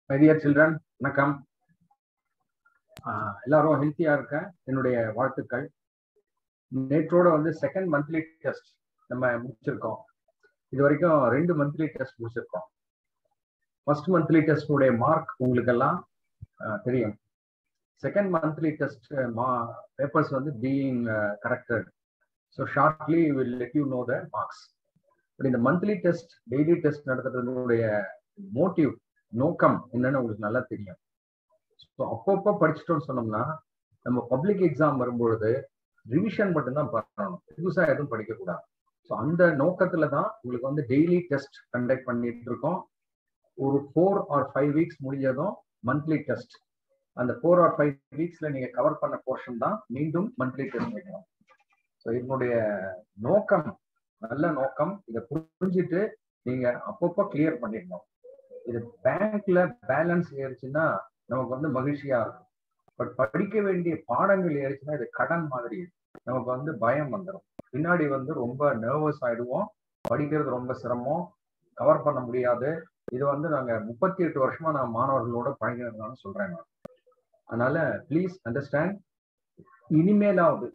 My dear children வணக்கம் ஆஹ் எல்லாரும் ஹெல்த்தியா இருக்க என்னுடைய வாழ்த்துக்கள் நேற்றோட வந்து செகண்ட் மந்த்லி டெஸ்ட் நம்ம முடிச்சிருக்கோம் இது வரைக்கும் ரெண்டு மந்த்லி டெஸ்ட் முடிச்சிருக்கோம் ஃபர்ஸ்ட் மந்த்லி டெஸ்டுடைய மார்க் உங்களுக்கு எல்லாம் ஆஹ் தெரியும் செகண்ட் மந்த்லி டெஸ்ட் மா பேப்பர்ஸ் வந்து being corrected so shortly will let you know the marks but இந்த மந்த்லி டெஸ்ட் டெய்லி டெஸ்ட் நடத்துறதுடைய மோட்டிவ் நோக்கம் என்னன்னு உங்களுக்கு நல்லா தெரியும் ஸோ அப்பப்போ படிச்சிட்டோம்னு சொன்னோம்னா நம்ம பப்ளிக் எக்ஸாம் வரும்பொழுது ரிவிஷன் மட்டும்தான் பண்ணணும் புதுசாக எதுவும் படிக்கக்கூடாது ஸோ அந்த நோக்கத்துல தான் உங்களுக்கு வந்து டெய்லி டெஸ்ட் கண்டக்ட் பண்ணிட்டு இருக்கோம் ஒரு ஃபோர் ஆர் ஃபைவ் வீக்ஸ் முடிஞ்சதும் மந்த்லி டெஸ்ட் அந்த ஃபோர் ஆர் ஃபைவ் வீக்ஸ்ல நீங்க கவர் பண்ண போர்ஷன் தான் மீண்டும் மந்த்லி டெஸ்ட் வைக்கணும் ஸோ இதனுடைய நோக்கம் நல்ல நோக்கம் இதை புரிஞ்சுட்டு நீங்க அப்பப்போ கிளியர் பண்ணிடணும் இது பேங்க்ல பேலன்ஸ் ஏறிச்சுன்னா நமக்கு வந்து மகிழ்ச்சியா இருக்கும் பட் படிக்க வேண்டிய பாடங்கள் ஏறிச்சுன்னா இது கடன் மாதிரி நமக்கு வந்து பயம் வந்துடும் பின்னாடி வந்து ரொம்ப நர்வஸ் ஆயிடுவோம் படிக்கிறது ரொம்ப சிரமம் கவர் பண்ண முடியாது இது வந்து நாங்க முப்பத்தி எட்டு வருஷமா நான் மாணவர்களோட பழகிறதுனால சொல்றேன் நான் அதனால ப்ளீஸ் அண்டர்ஸ்டாண்ட் இனிமேலாவது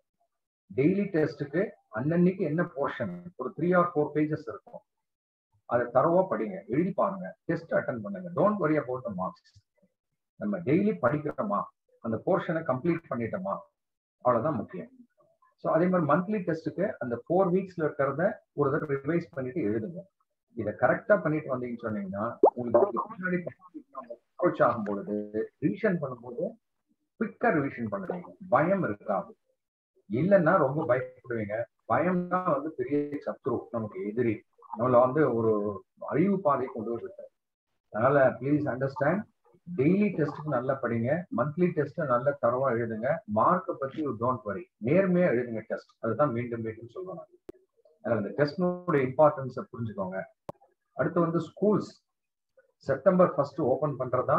டெய்லி டெஸ்ட்டுக்கு அன்னன்னைக்கு என்ன போர்ஷன் ஒரு த்ரீ ஆர் ஃபோர் பேஜஸ் இருக்கும் அதை தரவா படிங்க எழுதி பாருங்க டெஸ்ட் அட்டன் பண்ணுங்க don't worry about the marks நம்ம டெய்லி படிக்கிறோமா அந்த போர்ஷனை கம்ப்ளீட் பண்ணிட்டோமா அவ்வளவுதான் முக்கியம் ஸோ அதே மாதிரி மந்த்லி டெஸ்ட்டுக்கு அந்த ஃபோர் வீக்ஸ்ல இருக்கிறத ஒரு தடவை ரிவைஸ் பண்ணிட்டு எழுதுங்க இதை கரெக்டா பண்ணிட்டு வந்தீங்கன்னு சொன்னீங்கன்னா உங்களுக்கு பின்னாடி அப்ரோச் ஆகும் பொழுது ரிவிஷன் பண்ணும்போது குவிக்கா ரிவிஷன் பண்ணுவீங்க பயம் இருக்காது இல்லைன்னா ரொம்ப பயப்படுவீங்க பயம் தான் வந்து பெரிய சத்ரு நமக்கு எதிரி நம்மள வந்து ஒரு அழிவு பாதை கொண்டு வருது அதனால ப்ளீஸ் அண்டர்ஸ்டாண்ட் டெய்லி டெஸ்ட்டுக்கு நல்லா படிங்க மந்த்லி டெஸ்ட் நல்ல தரவா எழுதுங்க மார்க்கை பத்தி ஒரு டோன்ட் வரி நேர்மையா எழுதுங்க டெஸ்ட் அதுதான் மீண்டும் மீண்டும் சொல்றேன் அதனால இந்த டெஸ்ட்னுடைய இம்பார்ட்டன்ஸை புரிஞ்சுக்கோங்க அடுத்து வந்து ஸ்கூல்ஸ் செப்டம்பர் ஃபர்ஸ்ட் ஓபன் பண்றதா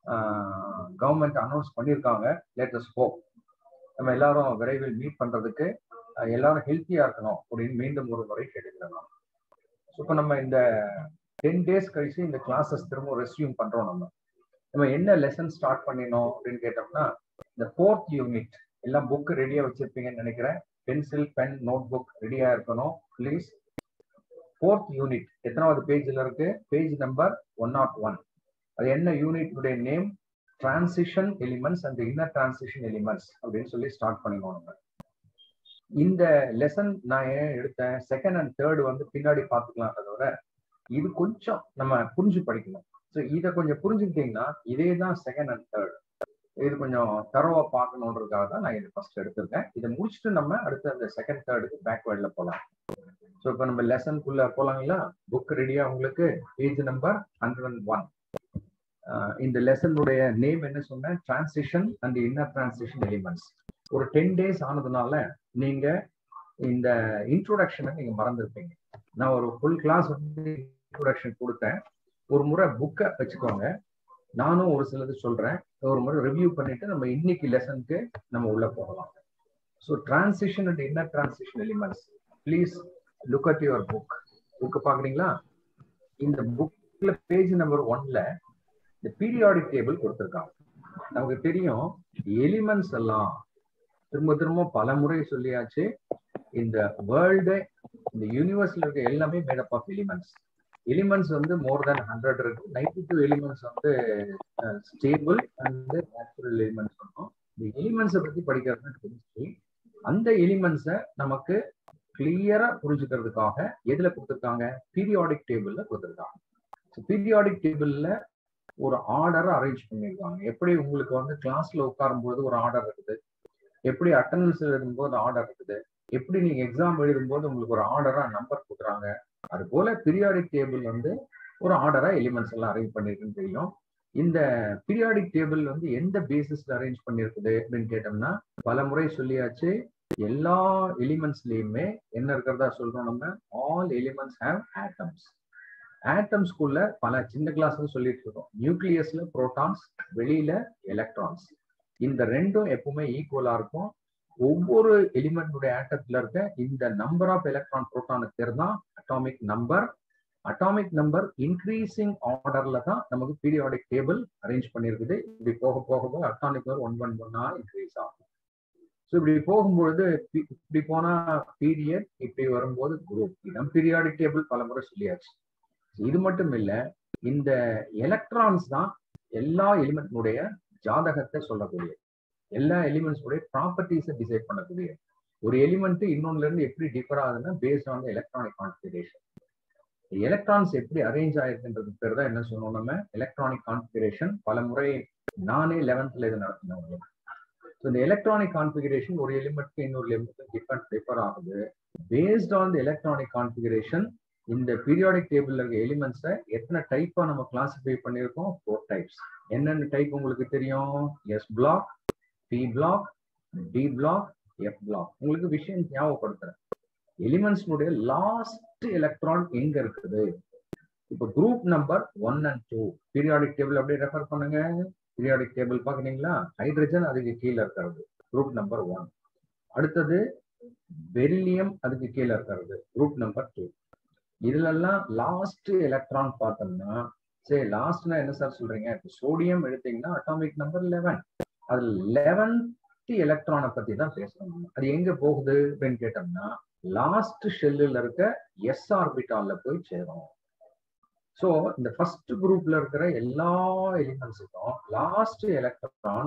கவர்மெண்ட் அனௌன்ஸ் பண்ணியிருக்காங்க லேட்டஸ்ட் ஹோப் நம்ம எல்லாரும் விரைவில் மீட் பண்றதுக்கு எல்லாரும் ஹெல்த்தியா இருக்கணும் அப்படின்னு மீண்டும் ஒரு முறை கேட்டுக்கிறோம் இப்போ நம்ம இந்த டென் டேஸ் கழிச்சு இந்த கிளாஸஸ் திரும்ப ரெஸ்யூம் பண்றோம் நம்ம நம்ம என்ன லெசன் ஸ்டார்ட் பண்ணினோம் அப்படின்னு கேட்டோம்னா இந்த ஃபோர்த் யூனிட் எல்லாம் புக் ரெடியா வச்சிருப்பீங்கன்னு நினைக்கிறேன் பென்சில் பென் நோட் புக் ரெடியா இருக்கணும் ப்ளீஸ் ஃபோர்த் யூனிட் எத்தனாவது பேஜ்ல இருக்கு page number one not one அது என்ன யூனிட்டுடைய name transition elements and inner transition elements அப்படின்னு சொல்லி ஸ்டார்ட் பண்ணினோம் நம்ம இந்த லெசன் நான் ஏன் எடுத்தேன் செகண்ட் அண்ட் தேர்டு வந்து பின்னாடி பார்த்துக்கலாம்ன்றதோட இது கொஞ்சம் நம்ம புரிஞ்சு படிக்கணும் ஸோ இதை கொஞ்சம் புரிஞ்சுக்கிட்டீங்கன்னா இதே தான் செகண்ட் அண்ட் தேர்ட் இது கொஞ்சம் தரவா பார்க்கணுன்றதுக்காக தான் நான் இதை ஃபர்ஸ்ட் எடுத்திருக்கேன் இதை முடிச்சுட்டு நம்ம அடுத்து அந்த செகண்ட் தேர்டுக்கு பேக்வேர்ட்ல போகலாம் ஸோ இப்போ நம்ம லெசனுக்குள்ள போலாங்களா புக் ரெடியா உங்களுக்கு page number hundred and one இந்த லெசனுடைய நேம் என்ன சொன்னேன் transition and inner transition elements ஒரு டென் டேஸ் ஆனதுனால நீங்க இந்த இன்ட்ரோடக்ஷனை நீங்க மறந்துருப்பீங்க நான் ஒரு ஃபுல் கிளாஸ் வந்து இன்ட்ரோடக்ஷன் கொடுத்தேன் ஒரு முறை புக்கை வச்சுக்கோங்க நானும் ஒரு சிலது சொல்றேன் ஒரு முறை ரிவ்யூ பண்ணிட்டு நம்ம இன்னைக்கு லெசனுக்கு நம்ம உள்ள போகலாம் so transition and inner transition elements please look at your book book பாக்குறீங்களா இந்த புக்ல பேஜ் நம்பர் ஒன்ல இந்த பீரியாடிக் டேபிள் கொடுத்துருக்காங்க நமக்கு தெரியும் எலிமெண்ட்ஸ் எல்லாம் திரும்ப திரும்ப பல முறை சொல்லியாச்சு இந்த வேர்ல்டு இந்த யூனிவர்ஸ்ல இருக்க எல்லாமே மேடப் ஆஃப் எலிமெண்ட்ஸ் எலிமெண்ட்ஸ் வந்து மோர் தேன் ஹண்ட்ரட் இருக்கு நைன்டி டூ எலிமெண்ட்ஸ் வந்து ஸ்டேபிள் அண்ட் நேச்சுரல் எலிமெண்ட்ஸ் சொன்னோம் இந்த எலிமெண்ட்ஸை பத்தி படிக்கிறது தெரிஞ்சு அந்த எலிமெண்ட்ஸை நமக்கு கிளியரா புரிஞ்சுக்கிறதுக்காக எதுல கொடுத்துருக்காங்க பீரியாடிக் டேபிள்ல கொடுத்துருக்காங்க பீரியாடிக் டேபிள்ல ஒரு ஆர்டரை அரேஞ்ச் பண்ணியிருக்காங்க எப்படி உங்களுக்கு வந்து கிளாஸ்ல உட்காரும் போது ஒரு ஆர்டர் இருக்குது எப்படி அட்டண்டன்ஸ் எழுதும்போது ஆர்டர் இருக்குது எப்படி நீங்க எக்ஸாம் எழுதும்போது உங்களுக்கு ஒரு ஆர்டரா நம்பர் கொடுக்குறாங்க அது போல பீரியாடிக் டேபிள் வந்து ஒரு ஆர்டரா எலிமெண்ட்ஸ் எல்லாம் அரேஞ்ச் பண்ணிருக்குன்னு தெரியும் இந்த பீரியாடிக் டேபிள் வந்து எந்த பேசிஸ்ல அரேஞ்ச் பண்ணிருக்குது அப்படின்னு கேட்டோம்னா பல முறை சொல்லியாச்சு எல்லா எலிமெண்ட்ஸ்லயுமே என்ன இருக்கிறதா சொல்றோம் நம்ம ஆல் எலிமெண்ட்ஸ் ஹேவ் ஆட்டம்ஸ் ஆட்டம்ஸ்குள்ள பல சின்ன கிளாஸ்ல சொல்லிட்டு இருக்கோம் நியூக்ளியஸ்ல புரோட்டான்ஸ் வெளியில எலக்ட்ரான்ஸ் இந்த ரெண்டும் எப்பவுமே ஈக்குவலா இருக்கும் ஒவ்வொரு எலிமெண்ட்டுடைய ஆட்டத்துல இருக்க இந்த நம்பர் ஆஃப் எலக்ட்ரான் புரோட்டானுக்கு பேர் தான் atomic number atomic number increasing ஆர்டர்ல தான் நமக்கு பீரியாடிக் டேபிள் அரேஞ்ச் பண்ணியிருக்குது இப்படி போக போக போக அட்டாமிக் நம்பர் ஒன் ஒன் ஒன்னா இன்க்ரீஸ் ஆகும் ஸோ இப்படி போகும்பொழுது இப்படி போனா பீரியட் இப்படி வரும்போது குரூப் இதான் பீரியாடிக் டேபிள் பல முறை சொல்லியாச்சு இது மட்டும் இல்ல இந்த எலக்ட்ரான்ஸ் தான் எல்லா எலிமெண்ட்னுடைய ஜாதகத்தை சொல்லக்கூடிய எல்லா எலிமெண்ட்ஸுடைய ப்ராப்பர்ட்டிஸை டிசைட் பண்ணக்கூடிய ஒரு எலிமெண்ட் இன்னொன்னுல இருந்து எப்படி டிஃபர் ஆகுதுன்னா based on electronic configuration electrons எப்படி அரேஞ்ச் ஆயிருக்குன்றது பேர் தான் என்ன சொன்னோம் நம்ம எலக்ட்ரானிக் கான்ஃபிகரேஷன் பல முறை நானே லெவன்த்ல இது நடத்தினவங்க ஸோ இந்த எலக்ட்ரானிக் கான்ஃபிகரேஷன் ஒரு எலிமெண்ட்க்கு இன்னொரு எலிமெண்ட் டிஃபரெண்ட் டிஃபர் ஆகுது based on the electronic configuration இந்த பீரியாடிக் டேபிள்ல இருக்க எலிமெண்ட்ஸை எத்தனை டைப்பா நம்ம கிளாசிஃபை பண்ணியிருக்கோம் ஃபோர் டைப்ஸ் என்னென்ன டைப் உங்களுக்கு தெரியும் S block P block D block F block உங்களுக்கு விஷயம் ஞாபகப்படுத்துறேன் எலிமெண்ட்ஸ்னுடைய லாஸ்ட் எலக்ட்ரான் எங்க இருக்குது இப்போ group number one and two periodic table அப்படியே ரெஃபர் பண்ணுங்க பீரியாடிக் டேபிள் பாக்குறீங்களா ஹைட்ரஜன் அதுக்கு கீழே இருக்கிறது குரூப் நம்பர் ஒன் அடுத்தது பெரிலியம் அதுக்கு கீழே இருக்கிறது குரூப் நம்பர் டூ இதுல எல்லாம் லாஸ்ட் எலக்ட்ரான் பார்த்தோம்னா சரி லாஸ்ட்னா என்ன சார் சொல்றீங்க இப்போ சோடியம் எடுத்தீங்கன்னா அட்டாமிக் நம்பர் லெவன் அது லெவன்த் எலக்ட்ரானை பத்தி தான் பேசணும் அது எங்க போகுது அப்படின்னு கேட்டோம்னா லாஸ்ட் ஷெல்லுல இருக்க எஸ் ஆர்பிட்டால்ல போய் சேரும் ஸோ இந்த ஃபர்ஸ்ட் குரூப்ல இருக்கிற எல்லா எலிமெண்ட்ஸுக்கும் லாஸ்ட் எலக்ட்ரான்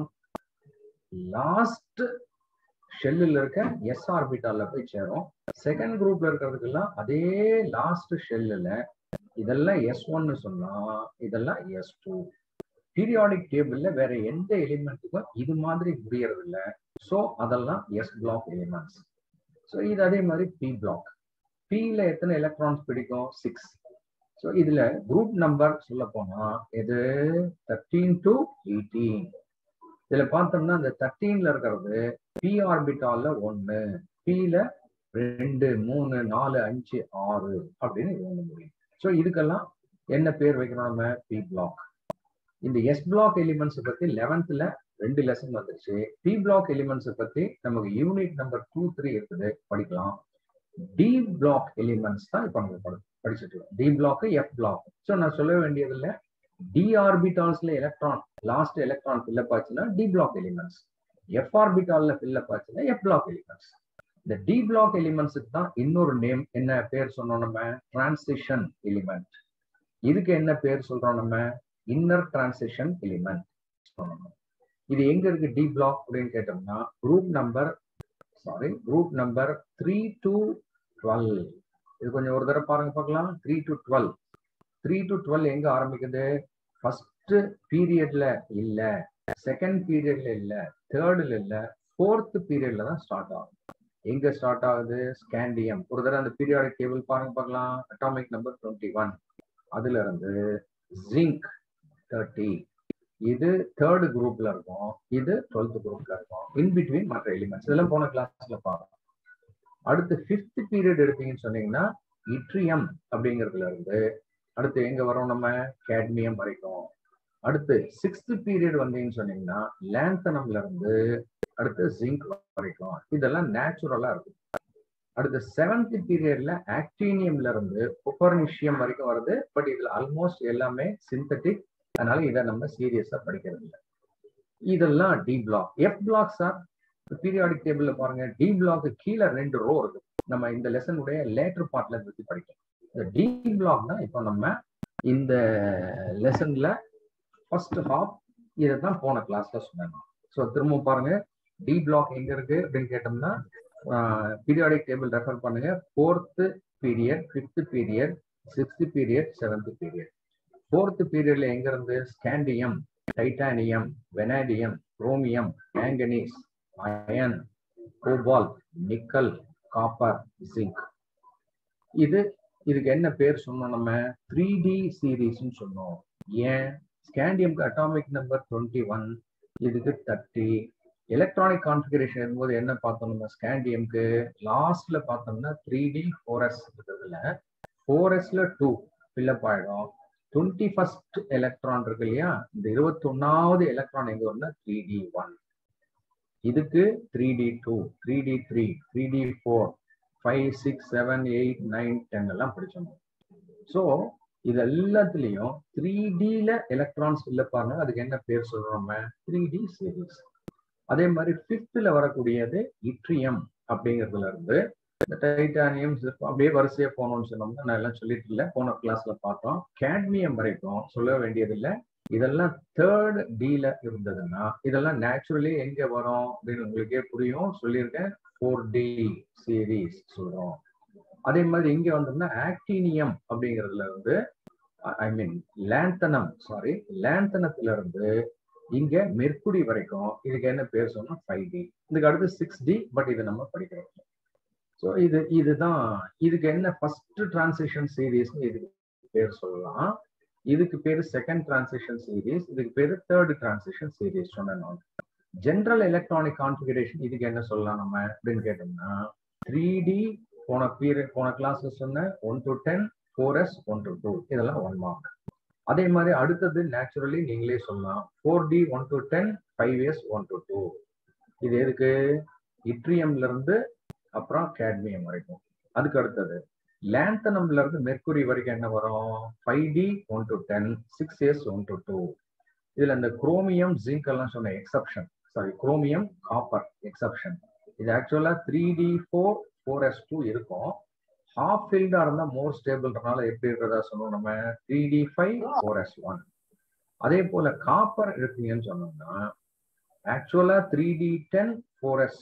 லாஸ்ட் ஷெல்லில் இருக்க எஸ் ஆர்பிட்டால்ல போய் சேரும் செகண்ட் குரூப்ல இருக்கிறதுக்கெல்லாம் அதே லாஸ்ட் ஷெல்லுல இதெல்லாம் எஸ் ஒன்னு சொன்னா இதெல்லாம் எஸ் டூ பீரியாடிக் டேபிள்ல வேற எந்த எலிமெண்ட்டுக்கும் இது மாதிரி முடியறது இல்லை ஸோ அதெல்லாம் எஸ் பிளாக் எலிமெண்ட்ஸ் ஸோ இது அதே மாதிரி பி பிளாக் பில எத்தனை எலக்ட்ரான்ஸ் பிடிக்கும் சிக்ஸ் ஸோ இதுல குரூப் நம்பர் சொல்ல போனா இது தேர்ட்டீன் டு எயிட்டீன் இதுல பார்த்தோம்னா இந்த தேர்ட்டீன்ல இருக்கிறது பி ஆர்பிட்டால்ல ஒன்னு பில ரெண்டு மூணு நாலு அஞ்சு ஆறு அப்படின்னு எழுத முடியும் ஸோ இதுக்கெல்லாம் என்ன பேர் வைக்கிறோம் நம்ம பி பிளாக் இந்த எஸ் பிளாக் எலிமெண்ட்ஸ் பத்தி லெவன்த்ல ரெண்டு லெசன் வந்துருச்சு பி பிளாக் எலிமெண்ட்ஸ் பத்தி நமக்கு யூனிட் நம்பர் டூ த்ரீ இருக்குது படிக்கலாம் டி பிளாக் எலிமெண்ட்ஸ் தான் இப்போ நம்ம படிச்சுட்டு இருக்கோம் D block F block so நான் சொல்ல வேண்டியது இல்லை டி ஆர்பிட்டால்ஸ்ல எலக்ட்ரான் லாஸ்ட் எலக்ட்ரான் ஃபில்லப் ஆச்சுன்னா டி பிளாக் எலிமெண்ட்ஸ் எஃப் ஆர்பிட்டால்ல ஃபில்லப் ஆச்சுன்னா எஃப் பிளாக் எலிமெண்ட்ஸ் இந்த டி பிளாக் எலிமெண்ட்ஸுக்கு தான் இன்னொரு நேம் என்ன பேர் சொன்னோம் நம்ம டிரான்சிஷன் எலிமெண்ட் இதுக்கு என்ன பேர் சொல்றோம் நம்ம இன்னர் டிரான்சிஷன் எலிமெண்ட் இது எங்க இருக்கு டி பிளாக் அப்படின்னு கேட்டோம்னா group number sorry group number three to twelve இது கொஞ்சம் ஒரு தடவை பாருங்க பார்க்கலாம் three to twelve three to twelve எங்க ஆரம்பிக்குது ஃபர்ஸ்ட் பீரியட்ல இல்ல செகண்ட் பீரியட்ல இல்ல தேர்ட்ல இல்ல ஃபோர்த் பீரியட்ல தான் ஸ்டார்ட் ஆகும் எங்க ஸ்டார்ட் ஆகுது ஸ்கேண்டியம் ஒரு தடவை அந்த பீரியாடிக் டேபிள் பாருங்க பார்க்கலாம் அட்டாமிக் நம்பர் டுவெண்ட்டி ஒன் அதுல இருந்து ஜிங்க் தேர்ட்டி இது தேர்ட் குரூப்ல இருக்கும் இது டுவெல்த் குரூப்ல இருக்கும் இன் பிட்வீன் மற்ற எலிமெண்ட்ஸ் இதெல்லாம் போன கிளாஸ்ல பார்க்கலாம் அடுத்து ஃபிஃப்த் பீரியட் எடுத்தீங்கன்னு சொன்னீங்கன்னா இட்ரியம் அப்படிங்கிறதுல இருந்து அடுத்து எங்க வரோம் நம்ம கேட்மியம் வரைக்கும் அடுத்து சிக்ஸ்த் பீரியட் வந்தீங்கன்னு சொன்னீங்கன்னா லேந்தனம்ல இருந்து அடுத்து ஜிங்க் வரைக்கும் இதெல்லாம் நேச்சுரலா இருக்கும் அடுத்து செவன்த் பீரியட்ல ஆக்டீனியம்ல இருந்து புப்பர்னிஷியம் வரைக்கும் வருது பட் இதுல ஆல்மோஸ்ட் எல்லாமே சிந்தட்டிக் அதனால இதை நம்ம சீரியஸா படிக்கிறது இல்லை இதெல்லாம் D block F block sir periodic டேபிள்ல பாருங்க டி பிளாக் கீழே ரெண்டு ரோ இருக்கு நம்ம இந்த லெசனுடைய லேட்டர் பார்ட்ல பத்தி படிக்கணும் இந்த டி பிளாக் தான் இப்போ நம்ம இந்த லெசன்ல ஃபர்ஸ்ட் ஹாஃப் இதை தான் போன கிளாஸ்ல சொன்னேன் ஸோ திரும்ப பாருங்க டி பிளாக் எங்க இருக்கு அப்படின்னு கேட்டோம்னா பீரியாடிக் டேபிள் ரெஃபர் பண்ணுங்க fourth period fifth period sixth period seventh period fourth பீரியட்ல எங்க இருந்து scandium titanium vanadium chromium manganese iron cobalt nickel copper zinc இது இதுக்கு என்ன பேர் சொன்னோம் நம்ம த்ரீ டி சீரீஸ்னு சொன்னோம் ஏன் ஸ்கேண்டியம்க்கு அட்டாமிக் நம்பர் டுவெண்ட்டி ஒன் இதுக்கு தேர்ட்டி எலக்ட்ரானிக் கான்ஃபிகரேஷன் இருக்கும்போது என்ன பார்த்தோம் நம்ம ஸ்கேண்டியம்க்கு லாஸ்ட்ல பார்த்தோம்னா த்ரீ டி ஃபோர் எஸ் இருக்கிறதுல ஃபோர் எஸ்ல டூ ஃபில்லப் ஆயிடும் டுவெண்ட்டி ஃபர்ஸ்ட் எலக்ட்ரான் இருக்கு இல்லையா இந்த இருபத்தி ஒன்னாவது எலக்ட்ரான் எங்க வரும்னா த்ரீ டி ஒன் இதுக்கு three D two three D three three D four five six seven eight nine ten எல்லாம் படிச்சோம் ஸோ இது எல்லாத்துலயும் த்ரீ டில எலக்ட்ரான்ஸ் இல்லப்பாங்க அதுக்கு என்ன பேர் சொல்றோம் நம்ம த்ரீ டி சீரீஸ் அதே மாதிரி ஃபிஃப்த்ல வரக்கூடியது இட்ரியம் அப்படிங்கிறதுல இருந்து இந்த டைட்டானியம் அப்படியே வரிசையா போனோம்னு சொன்னோம்னா நான் எல்லாம் சொல்லிட்டு இல்லை போன கிளாஸ்ல பார்த்தோம் கேட்மியம் வரைக்கும் சொல்ல வேண்டியதில்லை இதெல்லாம் தேர்ட் டில இருந்ததுன்னா இதெல்லாம் நேச்சுரலி எங்க வரும் அப்படின்னு உங்களுக்கே புரியும் சொல்லியிருக்கேன் ஃபோர் டி சீரீஸ் சொல்றோம் அதே மாதிரி இங்க வந்தோம்னா ஆக்டீனியம் அப்படிங்கிறதுல இருந்து ஐ மீன் லேந்தனம் சாரி லேந்தனத்துல இருந்து இங்க மெர்குடி வரைக்கும் இதுக்கு என்ன பேர் சொன்னா ஃபைவ் டி இதுக்கு அடுத்து சிக்ஸ் டி பட் இது நம்ம படிக்கிறோம் ஸோ இது இதுதான் இதுக்கு என்ன ஃபர்ஸ்ட் டிரான்சிஷன் சீரீஸ் இதுக்கு பேர் சொல்லலாம் இதுக்கு பேரு செகண்ட் டிரான்சிஷன் சீரீஸ் இதுக்கு பேரு தேர்ட் டிரான்சிஷன் சீரீஸ் சொன்னேன் ஜென்ரல் எலக்ட்ரானிக் கான்ஃபிகரேஷன் இதுக்கு என்ன சொல்லலாம் நம்ம அப்படின்னு கேட்டோம்னா த்ரீ டி போன பீரியட் போன கிளாஸ்ல சொன்ன one to ten four S one to two இதெல்லாம் ஒன் மார்க் அதே மாதிரி அடுத்தது நேச்சுரலி நீங்களே சொல்லலாம் four D one to ten five S one to two இது எதுக்கு இட்ரியம்ல இருந்து அப்புறம் கேட்மியம் வரைக்கும் அதுக்கு அடுத்தது லேந்தனம்ல இருந்து மெர்குரி வரைக்கும் என்ன வரும் five D one to ten six S one to two இதுல இந்த குரோமியம் ஜிங்க் எல்லாம் சொன்ன exception sorry chromium copper exception இது ஆக்சுவலா three D four four S two இருக்கும் ஹாஃப் ஃபீல்டா இருந்தா மோர் ஸ்டேபிள்னால எப்படி இருக்கிறதா சொன்னோம் நம்ம three D five four S one அதே போல காப்பர் இருக்குங்கன்னு சொன்னோம்னா ஆக்சுவலா three D ten four S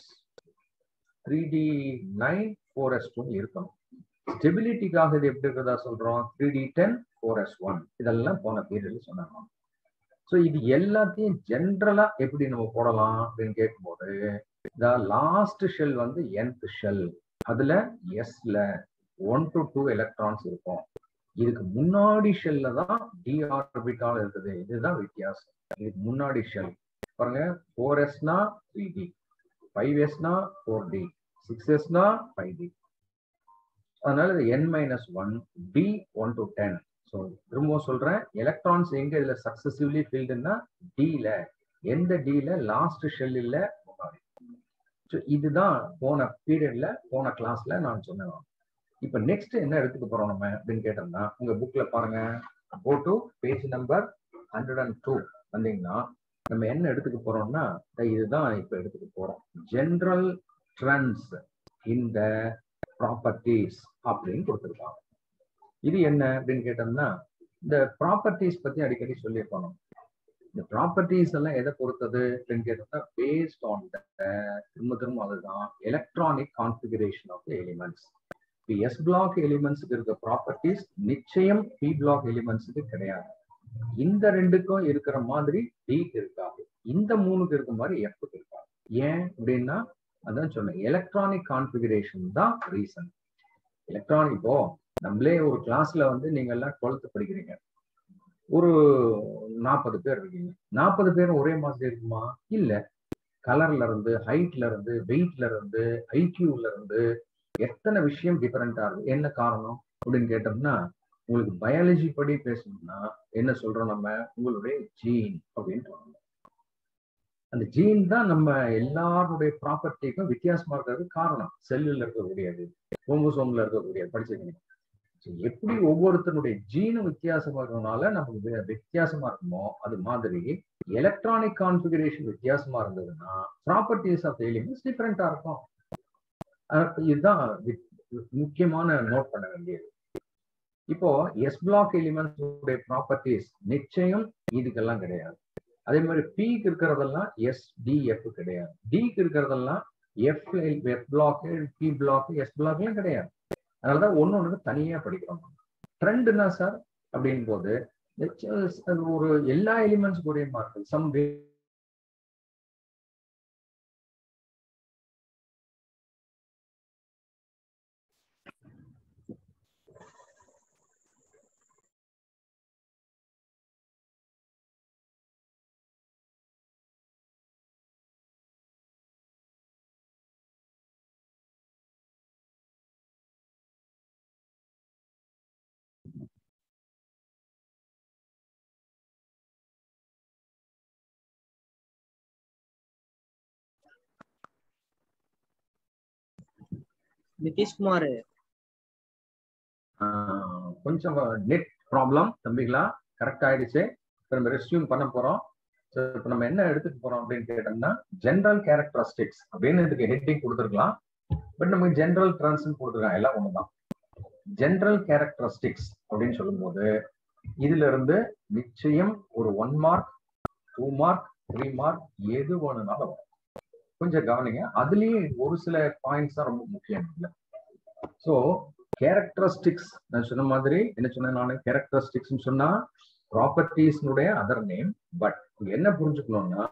three D nine four S two இருக்கணும் ஸ்டெபிலிட்டிக்காக இது எப்படி இருக்கிறதா சொல்றோம் three D ten four S one இதெல்லாம் போன பீரியட்ல சொன்னாங்க ஸோ இது எல்லாத்தையும் ஜென்ரலா எப்படி நம்ம போடலாம் அப்படின்னு கேட்கும்போது இந்த லாஸ்ட் ஷெல் வந்து என்த் ஷெல் அதுல எஸ்ல ஒன் டு டூ எலக்ட்ரான்ஸ் இருக்கும் இதுக்கு முன்னாடி ஷெல்ல தான் டி ஆர்பிட்டால் இருக்குது இதுதான் வித்தியாசம் இதுக்கு முன்னாடி ஷெல் பாருங்க ஃபோர் எஸ்னா த்ரீ டி ஃபைவ் எஸ்னா ஃபோர் டி சிக்ஸ் எஸ்னா ஃபைவ் டி அதனால இது N minus one D one to ten so திரும்பவும் சொல்றேன் எலக்ட்ரான்ஸ் எங்க இதுல சக்சசிவ்லி ஃபீல்டுன்னா டில எந்த டில லாஸ்ட் ஷெல் இல்ல முன்னாடி ஸோ இதுதான் போன பீரியட்ல போன கிளாஸ்ல நான் சொன்னேன் இப்போ நெக்ஸ்ட் என்ன எடுத்துக்க போறோம் நம்ம அப்படின்னு கேட்டோம்னா உங்க புக்ல பாருங்க go to page number hundred and two வந்தீங்கன்னா நம்ம என்ன எடுத்துக்க போறோம்னா இதுதான் இப்ப எடுத்துக்க போறோம் ஜென்ரல் ட்ரெண்ட்ஸ் இந்த ப்ராப்பர்ட்டிஸ் அப்படின்னு கொடுத்துருக்காங்க இது என்ன அப்படின்னு கேட்டோம்னா இந்த ப்ராப்பர்ட்டிஸ் பத்தி அடிக்கடி சொல்லியிருக்கோம் இந்த ப்ராப்பர்ட்டிஸ் எல்லாம் எதை பொறுத்தது அப்படின்னு கேட்டோம்னா பேஸ்ட் ஆன் திரும்ப திரும்ப அதுதான் electronic configuration of the elements இப்போ எஸ் பிளாக் எலிமெண்ட்ஸுக்கு இருக்க ப்ராப்பர்ட்டிஸ் நிச்சயம் பி பிளாக் எலிமெண்ட்ஸுக்கு கிடையாது இந்த ரெண்டுக்கும் இருக்கிற மாதிரி டிக்கு இருக்காது இந்த மூணுக்கு இருக்க மாதிரி எஃப்க்கு இருக்காது ஏன் அப்படின்னா அதான் சொன்னேன் எலக்ட்ரானிக் கான்ஃபிகரேஷன் தான் ரீசன் எலக்ட்ரானிக் இப்போ நம்மளே ஒரு கிளாஸ்ல வந்து நீங்க எல்லாம் டுவெல்த் படிக்கிறீங்க ஒரு நாற்பது பேர் இருக்கீங்க நாற்பது பேரும் ஒரே மாதிரி இருக்குமா இல்ல கலர்ல இருந்து ஹைட்ல இருந்து வெயிட்ல இருந்து ஐக்யூல இருந்து எத்தனை விஷயம் டிஃபரெண்டா இருக்கு என்ன காரணம் அப்படின்னு கேட்டோம்னா உங்களுக்கு பயாலஜி படி பேசணும்னா என்ன சொல்றோம் நம்ம உங்களுடைய ஜீன் அப்படின்னு அந்த ஜீன் தான் நம்ம எல்லாருடைய ப்ராப்பர்ட்டிக்கும் வித்தியாசமா இருக்கிறதுக்கு காரணம் செல்லுல இருக்கக்கூடியது குரோமோசோம்ல இருக்கக்கூடியது படிச்சிருக்கீங்க எப்படி ஒவ்வொருத்தருடைய ஜீனும் வித்தியாசமா இருக்கிறதுனால நமக்கு வித்தியாசமா இருக்குமோ அது மாதிரி எலக்ட்ரானிக் கான்ஃபிகரேஷன் வித்தியாசமா இருந்ததுன்னா ப்ராப்பர்ட்டிஸ் ஆஃப் எலிமெண்ட்ஸ் டிஃப்ரெண்டா இருக்கும் இதுதான் முக்கியமான நோட் பண்ண வேண்டியது இப்போ எஸ் பிளாக் எலிமெண்ட்ஸ் உடைய ப்ராப்பர்ட்டிஸ் நிச்சயம் இதுக்கெல்லாம் கிடையாது அதே மாதிரி பிக்கு இருக்கிறதெல்லாம் எஸ் டி எஃப் கிடையாது டிக்கு இருக்கிறதெல்லாம் F F block P block S பிளாக்லாம் கிடையாது அதனாலதான் ஒன்னு ஒன்று தனியா படிக்கிறோம் ட்ரெண்ட்னா சார் அப்படின் போது ஒரு எல்லா எலிமெண்ட்ஸ் ஒரே மாதிரி சம் நிதிஷ்குமார் கொஞ்சம் நெட் ப்ராப்ளம் தம்பிகளா கரெக்ட் ஆயிடுச்சு இப்போ நம்ம ரெஸ்யூம் பண்ண போறோம் ஸோ இப்போ நம்ம என்ன எடுத்துக்க போறோம் அப்படின்னு கேட்டோம்னா ஜென்ரல் கேரக்டரிஸ்டிக்ஸ் அப்படின்னு இதுக்கு ஹெட்டிங் கொடுத்துருக்கலாம் பட் நமக்கு ஜென்ரல் ட்ரான்ஸ் கொடுத்துருக்காங்க எல்லாம் ஒண்ணுதான் ஜென்ரல் கேரக்டரிஸ்டிக்ஸ் அப்படின்னு சொல்லும்போது இதுல இருந்து நிச்சயம் ஒரு one mark two mark three mark எது வேணும்னாலும் வரும் கொஞ்சம் கவனிங்க அதுலயே ஒரு சில பாயிண்ட்ஸ் தான் ரொம்ப முக்கியம் இல்லை ஸோ கேரக்டரிஸ்டிக்ஸ் நான் சொன்ன மாதிரி என்ன சொன்னேன் நான் கேரக்டரிஸ்டிக்ஸ் சொன்னா ப்ராப்பர்ட்டிஸ்னுடைய அதர் நேம் பட் என்ன புரிஞ்சுக்கணும்னா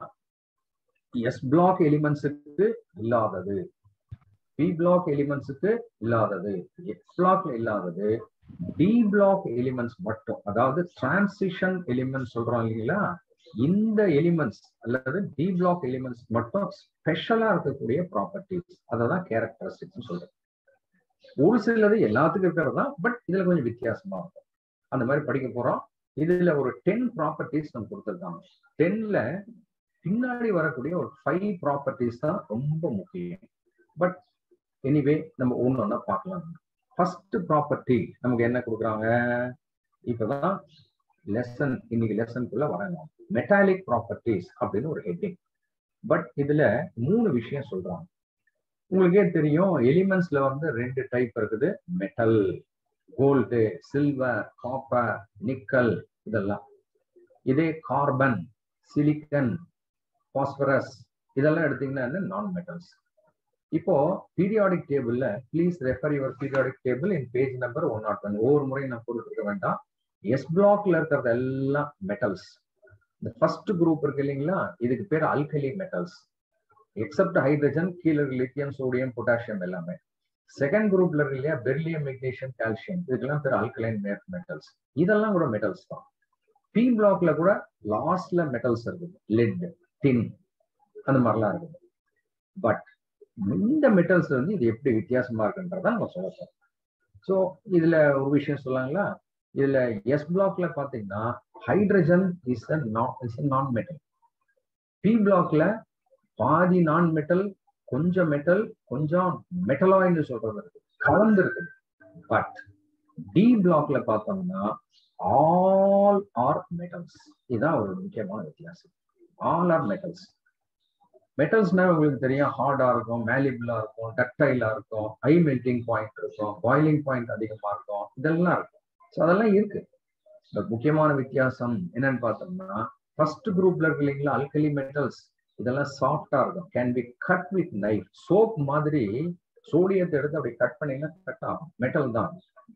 எஸ் பிளாக் எலிமெண்ட்ஸுக்கு இல்லாதது பி பிளாக் எலிமெண்ட்ஸுக்கு இல்லாதது எக்ஸ் பிளாக்ல இல்லாதது டி பிளாக் எலிமெண்ட்ஸ் மட்டும் அதாவது டிரான்சிஷன் எலிமெண்ட்ஸ் சொல்றோம் இல்லைங்களா இந்த எலிமெண்ட்ஸ் அல்லது டி பிளாக் எலிமெண்ட்ஸ் மட்டும் ஸ்பெஷலா இருக்கக்கூடிய ப்ராப்பர்ட்டிஸ் அதை தான் கேரக்டரிஸ்டிக்ஸ் சொல்றேன் ஒரு சிலது எல்லாத்துக்கும் இருக்கிறது தான் பட் இதுல கொஞ்சம் வித்தியாசமா இருக்கும் அந்த மாதிரி படிக்க போறோம் இதுல ஒரு டென் ப்ராப்பர்ட்டிஸ் நம்ம கொடுத்துருக்காங்க டென்ல பின்னாடி வரக்கூடிய ஒரு ஃபைவ் ப்ராப்பர்ட்டிஸ் தான் ரொம்ப முக்கியம் பட் எனிவே நம்ம ஒன்று ஒன்றா பார்க்கலாம் ஃபர்ஸ்ட் ப்ராப்பர்ட்டி நமக்கு என்ன கொடுக்குறாங்க இப்பதான் லெசன் இன்னைக்கு லெசனுக்குள்ள வராங்க மெட்டாலிக் ப்ராப்பர்ட்டிஸ் அப்படின்னு ஒரு ஹெட்டிங் பட் இதுல மூணு விஷயம் சொல்றாங்க உங்களுக்கே தெரியும் எலிமெண்ட்ஸ்ல வந்து ரெண்டு டைப் இருக்குது metal gold silver copper nickel இதெல்லாம் இதே கார்பன் சிலிக்கன் பாஸ்பரஸ் இதெல்லாம் எடுத்தீங்கன்னா நான் மெட்டல்ஸ் இப்போ பீரியாடிக் டேபிள்ல please refer your periodic table in page number one not one ஒவ்வொரு முறையும் நான் கொடுத்துருக்க வேண்டாம் எஸ் பிளாக்ல இருக்கிறது எல்லாம் மெட்டல்ஸ் இந்த ஃபர்ஸ்ட் குரூப் இருக்கு இல்லைங்களா இதுக்கு பேர் அல்கலி மெட்டல்ஸ் எக்ஸப்ட் ஹைட்ரஜன் கீழே லித்தியம் சோடியம் பொட்டாசியம் எல்லாமே செகண்ட் குரூப்ல இருக்கு இல்லையா பெர்லியம் மெக்னீஷியம் கால்சியம் இதுக்கெல்லாம் பேர் அல்கலைன் மெட்டல்ஸ் இதெல்லாம் கூட மெட்டல்ஸ் தான் பி பிளாக்ல கூட லாஸ்ட்ல மெட்டல்ஸ் இருக்குது லெட் டின் அந்த மாதிரிலாம் இருக்குது பட் இந்த மெட்டல்ஸ் வந்து இது எப்படி வித்தியாசமா இருக்குன்றத நம்ம சொல்லலாம் ஸோ இதுல ஒரு விஷயம் சொல்லாங்களா இதுல எஸ் பிளாக்ல பாத்தீங்கன்னா hydrogen is is non metal P பிளாக்ல பாதி நான் மெட்டல் கொஞ்சம் மெட்டல் கொஞ்சம் மெட்டலாய்னு சொல்றது இருக்கு கலந்து இருக்குது பட் டி பிளாக்ல பார்த்தோம்னா ஆல் ஆர் மெட்டல்ஸ் இதுதான் ஒரு முக்கியமான வித்தியாசம் ஆல் ஆர் மெட்டல்ஸ் மெட்டல்ஸ்னா உங்களுக்கு தெரியும் ஹார்டா இருக்கும் மேலிபிளா இருக்கும் டக்டைலா இருக்கும் ஹை மெல்டிங் பாயிண்ட் இருக்கும் பாயிலிங் பாயிண்ட் அதிகமா இருக்கும் இதெல்லாம் இருக்கும் ஸோ அதெல்லாம் இருக்கு பட் முக்கியமான வித்தியாசம் என்னன்னு பார்த்தோம்னா ஃபர்ஸ்ட் குரூப்ல இருக்கு இல்லைங்களா அல்கலி மெட்டல்ஸ் இதெல்லாம் சாஃப்டா இருக்கும் can be cut with knife soap மாதிரி சோடியத்தை எடுத்து அப்படி கட் பண்ணீங்கன்னா கட் ஆகும் மெட்டல் தான்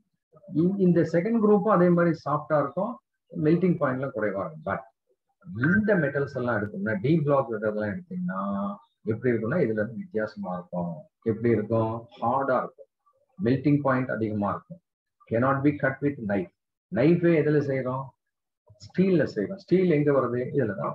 இந்த செகண்ட் குரூப்பும் அதே மாதிரி சாஃப்டா இருக்கும் மெல்டிங் பாயிண்ட்லாம் குறைவா இருக்கும் பட் இந்த மெட்டல்ஸ் எல்லாம் எடுத்தோம்னா டி பிளாக் இருக்கிறதெல்லாம் எடுத்தீங்கன்னா எப்படி இருக்கும்னா இதுல இருந்து வித்தியாசமா இருக்கும் எப்படி இருக்கும் ஹார்டா இருக்கும் மெல்டிங் பாயிண்ட் அதிகமா இருக்கும் cannot be cut with knife நைஃபே எதுல செய்யறோம் ஸ்டீல்ல செய்யறோம் ஸ்டீல் எங்க வருது இதுல தான்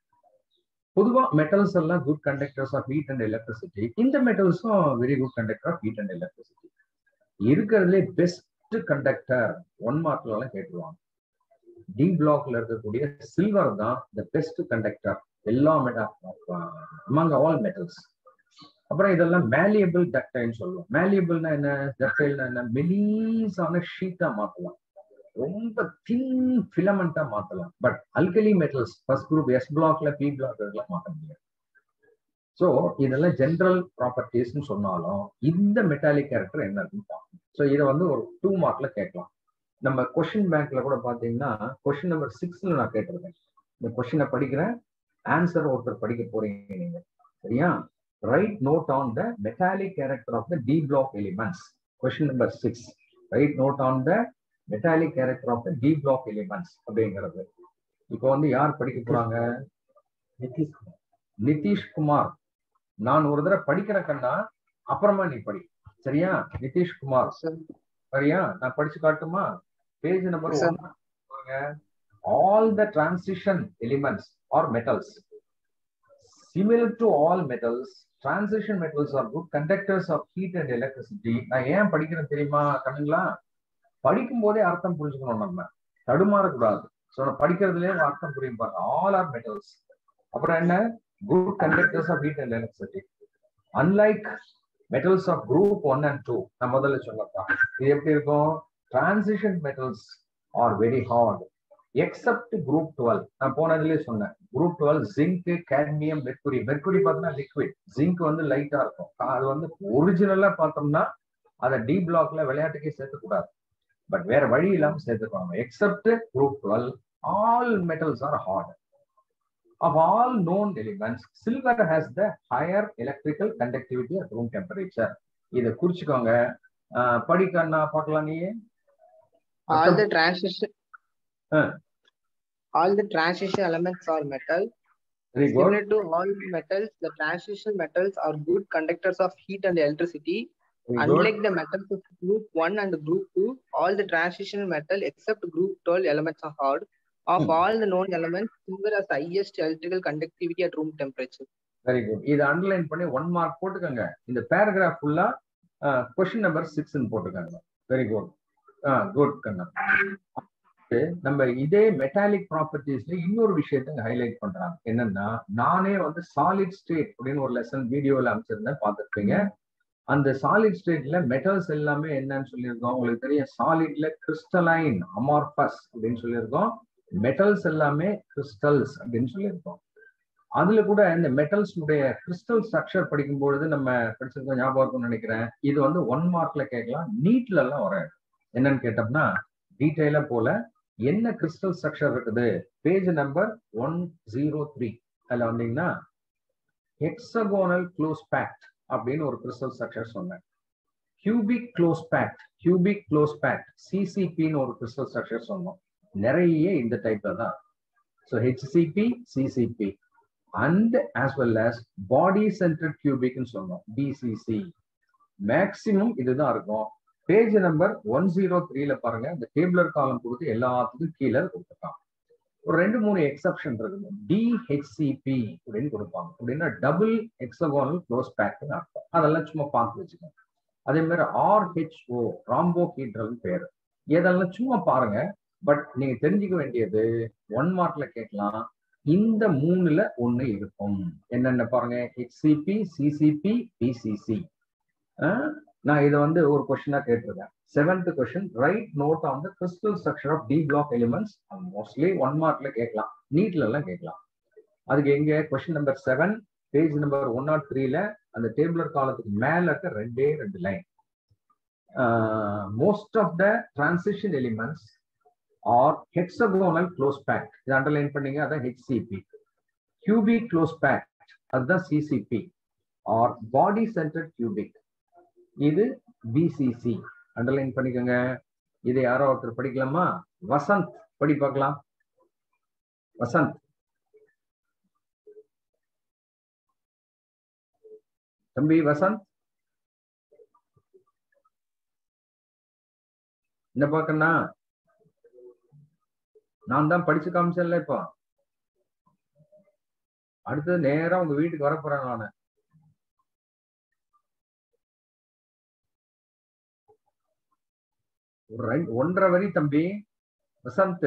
பொதுவா மெட்டல்ஸ் எல்லாம் good conductors of heat and electricity இந்த மெட்டல்ஸும் very good conductor of heat and electricity இருக்கிறதுலே பெஸ்ட் கண்டக்டர் ஒன் மார்க்ல எல்லாம் கேட்டுருவாங்க டி பிளாக்ல இருக்கக்கூடிய சில்வர் தான் த பெஸ்ட் கண்டக்டர் எல்லா அமங் ஆல் மெட்டல்ஸ் அப்புறம் இதெல்லாம் மேலியபிள் டக்டைல்னு சொல்லுவோம் மேலியபிள்னா என்ன டக்டைல்னா என்ன மெலீஸான ஷீட்டா மாத்தலாம் ரொம்ப தின் ஃபிலமெண்டா மாத்தலாம் but alkali metals first group S பிளாக்ல பி பிளாக் இதெல்லாம் மாற்ற முடியாது ஸோ இதெல்லாம் ஜென்ரல் ப்ராப்பர்ட்டிஸ்னு சொன்னாலும் இந்த மெட்டாலிக் கேரக்டர் என்ன இருக்குன்னு பார்க்கணும் ஸோ இதை வந்து ஒரு டூ மார்க்ல கேட்கலாம் நம்ம கொஷின் பேங்க்ல கூட பாத்தீங்கன்னா கொஷின் நம்பர் சிக்ஸ்ல நான் கேட்டிருக்கேன் இந்த கொஷினை படிக்கிறேன் ஆன்சர் ஒருத்தர் படிக்க போறீங்க நீங்க சரியா write note on the metallic character of the D block elements question number six write note on the metallic character of the D block elements அப்படிங்கிறது இப்போ வந்து யார் படிக்க போறாங்க நிதிஷ்குமார் நிதிஷ்குமார் நான் ஒரு தடவை படிக்கிற கண்ணா அப்புறமா நீ படி சரியா நிதிஷ்குமார் சரியா நான் படிச்சு காட்டுமா page number all the transition elements are metals similar to all metals transition metals are good conductors of heat and electricity நான் ஏன் படிக்கிறேன் தெரியுமா கண்ணுங்களா படிக்கும் போதே அர்த்தம் புரிஞ்சுக்கணும் நம்ம தடுமாறக்கூடாது ஸோ நான் படிக்கிறதுலேயே அர்த்தம் புரியும் பாருங்க ஆல் ஆர் மெட்டல்ஸ் அப்புறம் என்ன good conductors of heat and electricity unlike metals of group one and two நான் முதல்ல சொல்லலாம் இது எப்படி இருக்கும் transition metals are very hard except group twelve நான் போனதுலேயே சொன்னேன் group twelve zinc cadmium mercury mercury பார்த்தோம்னா லிக்விட் ஜிங்க் வந்து லைட்டா இருக்கும் அது வந்து ஒரிஜினலா பார்த்தோம்னா அதை டி பிளாக்ல விளையாட்டுக்கே சேர்த்துக்கூடாது பட் வேற வழி இல்லாம சேர்த்துக்குவாங்க except group twelve all metals are hard of all known elements silver has the higher electrical conductivity at room temperature இத குறிச்சுக்கோங்க படிக்கண்ணா பார்க்கலாம் நீ all the transition uh. all the transition elements are metal very good similar to all metals the transition metals are good conductors of heat and electricity very unlike good the metals of group 1 and group 2 all the transition metal except group 12 elements are hard of Hmm. all the known elements silver has highest electrical conductivity at room temperature very good இதை underline பண்ணி one mark போட்டுக்கோங்க இந்த paragraph ஃபுல்லா question number சிக்ஸ்ன்னு போட்டுக்கோங்க very good good கண்ணா அடுத்து, நம்ம இதே metallic ப்ராப்பர்ட்டிஸ்ல இன்னொரு விஷயத்த ஹைலைட் பண்றாங்க என்னன்னா நானே வந்து சாலிட் ஸ்டேட் அப்படின்னு ஒரு லெசன் வீடியோல அமைச்சிருந்தேன் பார்த்துருப்பீங்க அந்த சாலிட் ஸ்டேட்ல மெட்டல்ஸ் எல்லாமே என்னன்னு சொல்லியிருக்கோம் உங்களுக்கு தெரியும் சாலிட்ல கிறிஸ்டலைன் அமார்பஸ் அப்படின்னு சொல்லியிருக்கோம் மெட்டல்ஸ் எல்லாமே கிறிஸ்டல்ஸ் அப்படின்னு சொல்லியிருக்கோம் அதுல கூட இந்த மெட்டல்ஸ்னுடைய கிறிஸ்டல் ஸ்ட்ரக்சர் படிக்கும் பொழுது நம்ம படிச்சிருக்கோம் ஞாபகம் இருக்கும்னு நினைக்கிறேன் இது வந்து ஒன் மார்க்ல கேட்கலாம் நீட்ல எல்லாம் வர என்னன்னு கேட்டோம்னா டீட்டெயிலா போல என்ன கிறிஸ்டல் ஸ்ட்ரக்சர் இருக்குது page number one zero three அதுல வந்தீங்கன்னா ஹெக்ஸகோனல் க்ளோஸ் பேக்ட் அப்படின்னு ஒரு கிறிஸ்டல் ஸ்ட்ரக்சர் சொன்னேன் cubic close packed cubic close packed சிசிபின்னு ஒரு கிறிஸ்டல் ஸ்ட்ரக்சர் சொன்னோம் நிறைய இந்த டைப்ல தான் so HCP CCP and as well as body centred கியூபிக்னு சொன்னோம் பிசிசி மேக்சிமம் இதுதான் இருக்கும் பேஜ் நம்பர் ஒன் ஜீரோ த்ரீல பாருங்க இந்த டேபிளர் காலம் கொடுத்து எல்லாத்துக்கும் கீழே கொடுத்துருக்காங்க ஒரு ரெண்டு மூணு எக்ஸப்ஷன் இருக்குது டிஹெச்சிபி அப்படின்னு கொடுப்பாங்க அப்படின்னா டபுள் எக்ஸகோனல் க்ளோஸ் பேக்னு அர்த்தம் அதெல்லாம் சும்மா பார்த்து வச்சுக்கோங்க அதே மாதிரி ஆர்ஹெச்ஓ ராம்போ ஹீட்ரல் பேர் இதெல்லாம் சும்மா பாருங்க பட் நீங்க தெரிஞ்சுக்க வேண்டியது ஒன் மார்க்ல கேட்கலாம் இந்த மூணுல ஒண்ணு இருக்கும் என்னென்ன பாருங்க ஹெச்சிபி சிசிபி பிசிசி நான் இதை வந்து ஒரு கொஸ்டினா கேட்டிருக்கேன் seventh question right note on the crystal structure of d block elements mostly one மார்க்ல கேட்கலாம் நீட்ல எல்லாம் கேட்கலாம் அதுக்கு எங்க question number seven page number one nought த்ரீல அந்த டேபிளர் காலத்துக்கு மேல இருக்க ரெண்டே ரெண்டு line most of the transition elements are hexagonal close packed இது அண்டர்லைன் பண்ணீங்க அதான் ஹெச்சிபி கியூபிக் க்ளோஸ் பேக்ட் அதுதான் CCP are body centred cubic இது பிசிசி அண்டர்லைன் பண்ணிக்கோங்க இதை யாரோ ஒருத்தர் படிக்கலாமா வசந்த் படி பார்க்கலாம் வசந்த் தம்பி வசந்த் என்ன பார்க்கண்ணா நான் தான் படிச்சு காமிச்சேன்ல இப்போ அடுத்தது நேரா உங்க வீட்டுக்கு வர போறேன் நானு ஒரு ரெண்டு ஒன்றரை வரி தம்பி வசந்த்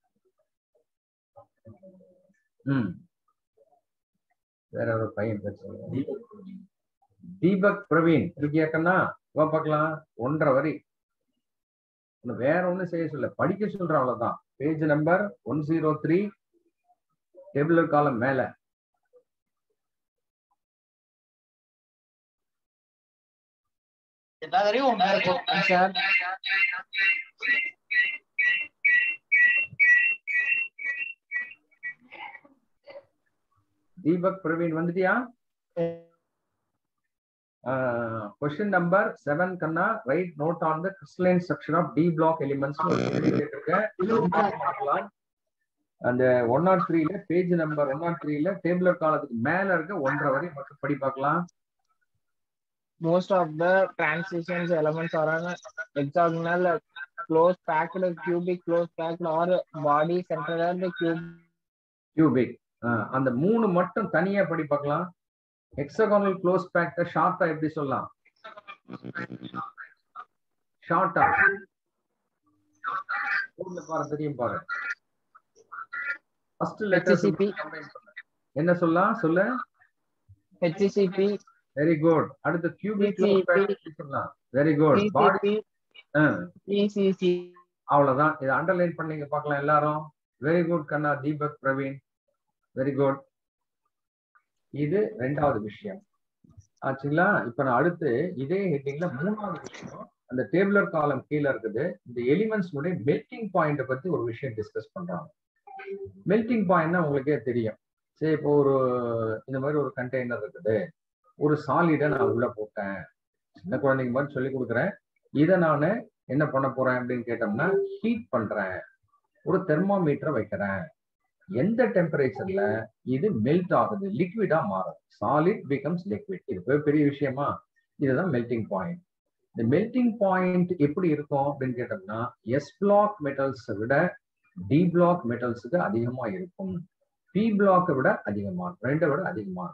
ம் வேற ஒரு பையன் பேர் சொல்லுங்க தீபக் பிரவீன் இருக்கியாக்கண்ணா வா பார்க்கலாம் ஒன்றரை வரி உன்னை வேற ஒண்ணும் செய்ய சொல்ல படிக்க சொல்ற அவ்வளவுதான் page number one zero three tabular column மேல எல்லா தடவையும் ஒன்றா இருக்கும் சார் தீபக் பிரவீன் வந்துட்டியா கொஸ்டின் நம்பர் செவன் கண்ணா right note on the crystalline structure of d block elements பார்க்கலாம் அந்த ஒன் நாட் த்ரீல பேஜ் நம்பர் ஒன் நாட் த்ரீல டேபிளர் காலத்துக்கு மேல இருக்க ஒன்றரை வரை மட்டும் படி பார்க்கலாம் most of the transitions elements are on hexagonal close packed cubic close packed or body centered at the cube cubic அந்த மூணு மட்டும் தனியா படி பார்க்கலாம் ஹெக்ஸாகோனல் க்ளோஸ் பேக்ட ஷார்ட்டா எப்படி சொல்லலாம் ஷார்ட்டா பாரு தெரியும் பாரு ஃபர்ஸ்ட் லெட்டர் HCP. என்ன சொல்லலாம் சொல்லு HCP வெரி குட் அடுத்து கியூபிக் க்ளோஸ் CCP. பேக் சொல்லலாம் very good body PCP BCC அவ்வளவுதான் இதை அண்டர்லைன் பண்ணீங்க பார்க்கலாம் எல்லாரும் வெரி குட் கண்ணா தீபக் பிரவீன் வெரி குட் இது ரெண்டாவது விஷயம் ஆச்சுங்களா இப்ப நான் அடுத்து இதே ஹெட்டிங்ல மூணாவது விஷயம் அந்த டேபிளர் காலம் கீழே இருக்குது இந்த எலிமெண்ட்ஸ் உடைய மெல்டிங் பாயிண்ட பத்தி ஒரு விஷயம் டிஸ்கஸ் பண்றாங்க மெல்டிங் பாயிண்ட்னா உங்களுக்கே தெரியும் சரி இப்போ ஒரு இந்த மாதிரி ஒரு கண்டெய்னர் இருக்குது ஒரு சாலிடை நான் உள்ள போட்டேன் சின்ன குழந்தைங்க மாதிரி சொல்லி கொடுக்குறேன் இதை நான் என்ன பண்ண போறேன் அப்படின்னு கேட்டோம்னா ஹீட் பண்றேன் ஒரு தெர்மாமீட்டரை வைக்கிறேன் எந்த டெம்பரேச்சர்ல இது மெல்ட் ஆகுது லிக்விடா மாறும் சாலிட் பிகம்ஸ் லிக்விட் இது பெரிய விஷயமா இதுதான் மெல்டிங் பாயிண்ட் இந்த மெல்டிங் பாயிண்ட் எப்படி இருக்கும் அப்படின்னு கேட்டோம்னா எஸ் பிளாக் மெட்டல்ஸ் விட டி பிளாக் மெட்டல்ஸுக்கு அதிகமா இருக்கும் பி பிளாக்கை விட அதிகமா ரெண்டை விட அதிகமா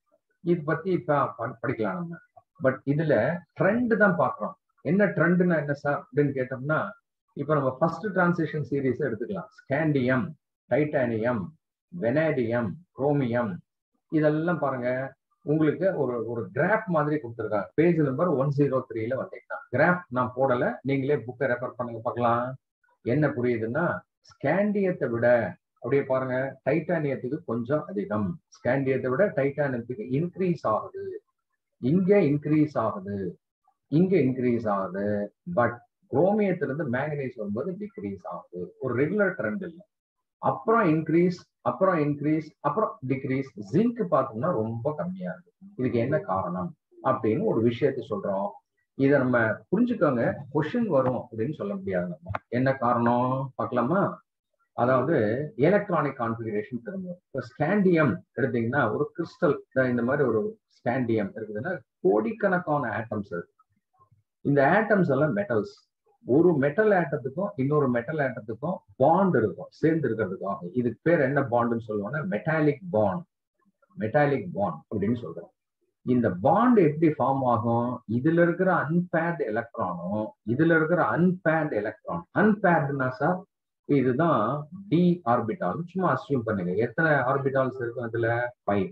இது பத்தி இப்ப படிக்கலாம் நம்ம பட் இதுல ட்ரெண்ட் தான் பாக்குறோம் என்ன ட்ரெண்ட்னா என்ன சார் அப்படின்னு கேட்டோம்னா இப்ப நம்ம ஃபர்ஸ்ட் டிரான்சிஷன் சீரீஸ் எடுத்துக்கலாம் ஸ்கேண்டியம் டைட்டானியம் வெனாடியம் குரோமியம் இதெல்லாம் பாருங்க உங்களுக்கு ஒரு ஒரு கிராஃப் மாதிரி கொடுத்துருக்காங்க பேஜ் நம்பர் ஒன் ஜீரோ த்ரீல வந்தீங்கன்னா கிராஃப் நான் போடல நீங்களே புக்கை ரெஃபர் பண்ணுங்க பார்க்கலாம் என்ன புரியுதுன்னா ஸ்கேண்டியத்தை விட அப்படியே பாருங்க டைட்டானியத்துக்கு கொஞ்சம் அதிகம் ஸ்கேண்டியத்தை விட டைட்டானியத்துக்கு இன்க்ரீஸ் ஆகுது இங்க இன்க்ரீஸ் ஆகுது இங்க இன்க்ரீஸ் ஆகுது பட் குரோமியத்திலிருந்து மேங்கனீஸ் வரும்போது டிக்ரீஸ் ஆகுது ஒரு ரெகுலர் ட்ரெண்ட் இல்லை அப்புறம் இன்க்ரீஸ் அப்புறம் இன்க்ரீஸ் அப்புறம் டிக்ரீஸ் ஜிங்க் பார்த்தோம்னா ரொம்ப கம்மியா இருக்கு இதுக்கு என்ன காரணம் அப்படின்னு ஒரு விஷயத்த சொல்றோம் இதை நம்ம புரிஞ்சுக்கோங்க கொஷின் வரும் அப்படின்னு சொல்ல முடியாது நம்ம என்ன காரணம் பார்க்கலாமா அதாவது எலக்ட்ரானிக் கான்பிகரேஷன் திரும்பும் இப்போ ஸ்கேண்டியம் எடுத்தீங்கன்னா ஒரு கிறிஸ்டல் இந்த மாதிரி ஒரு ஸ்கேண்டியம் இருக்குதுன்னா கோடிக்கணக்கான ஆட்டம்ஸ் இருக்கு இந்த ஆட்டம்ஸ் எல்லாம் மெட்டல்ஸ் ஒரு மெட்டல் ஆட்டத்துக்கும் இன்னொரு மெட்டல் ஆட்டத்துக்கும் பாண்ட் இருக்கும் சேர்ந்து இருக்கிறதுக்கும் இதுக்கு பேர் என்ன பாண்டுன்னு சொல்லுவாங்கன்னா மெட்டாலிக் பாண்ட் மெட்டாலிக் பாண்ட் அப்படின்னு சொல்றோம் இந்த பாண்ட் எப்படி ஃபார்ம் ஆகும் இதுல இருக்கிற அன்பேர்டு எலக்ட்ரானும் இதுல இருக்கிற அன்பேர்டு எலக்ட்ரான் அன்பேர்டுனா சார் இதுதான் டி ஆர்பிட்டால் சும்மா அசியூம் பண்ணுங்க எத்தனை ஆர்பிட்டால்ஸ் இருக்கும் அதுல ஃபைவ்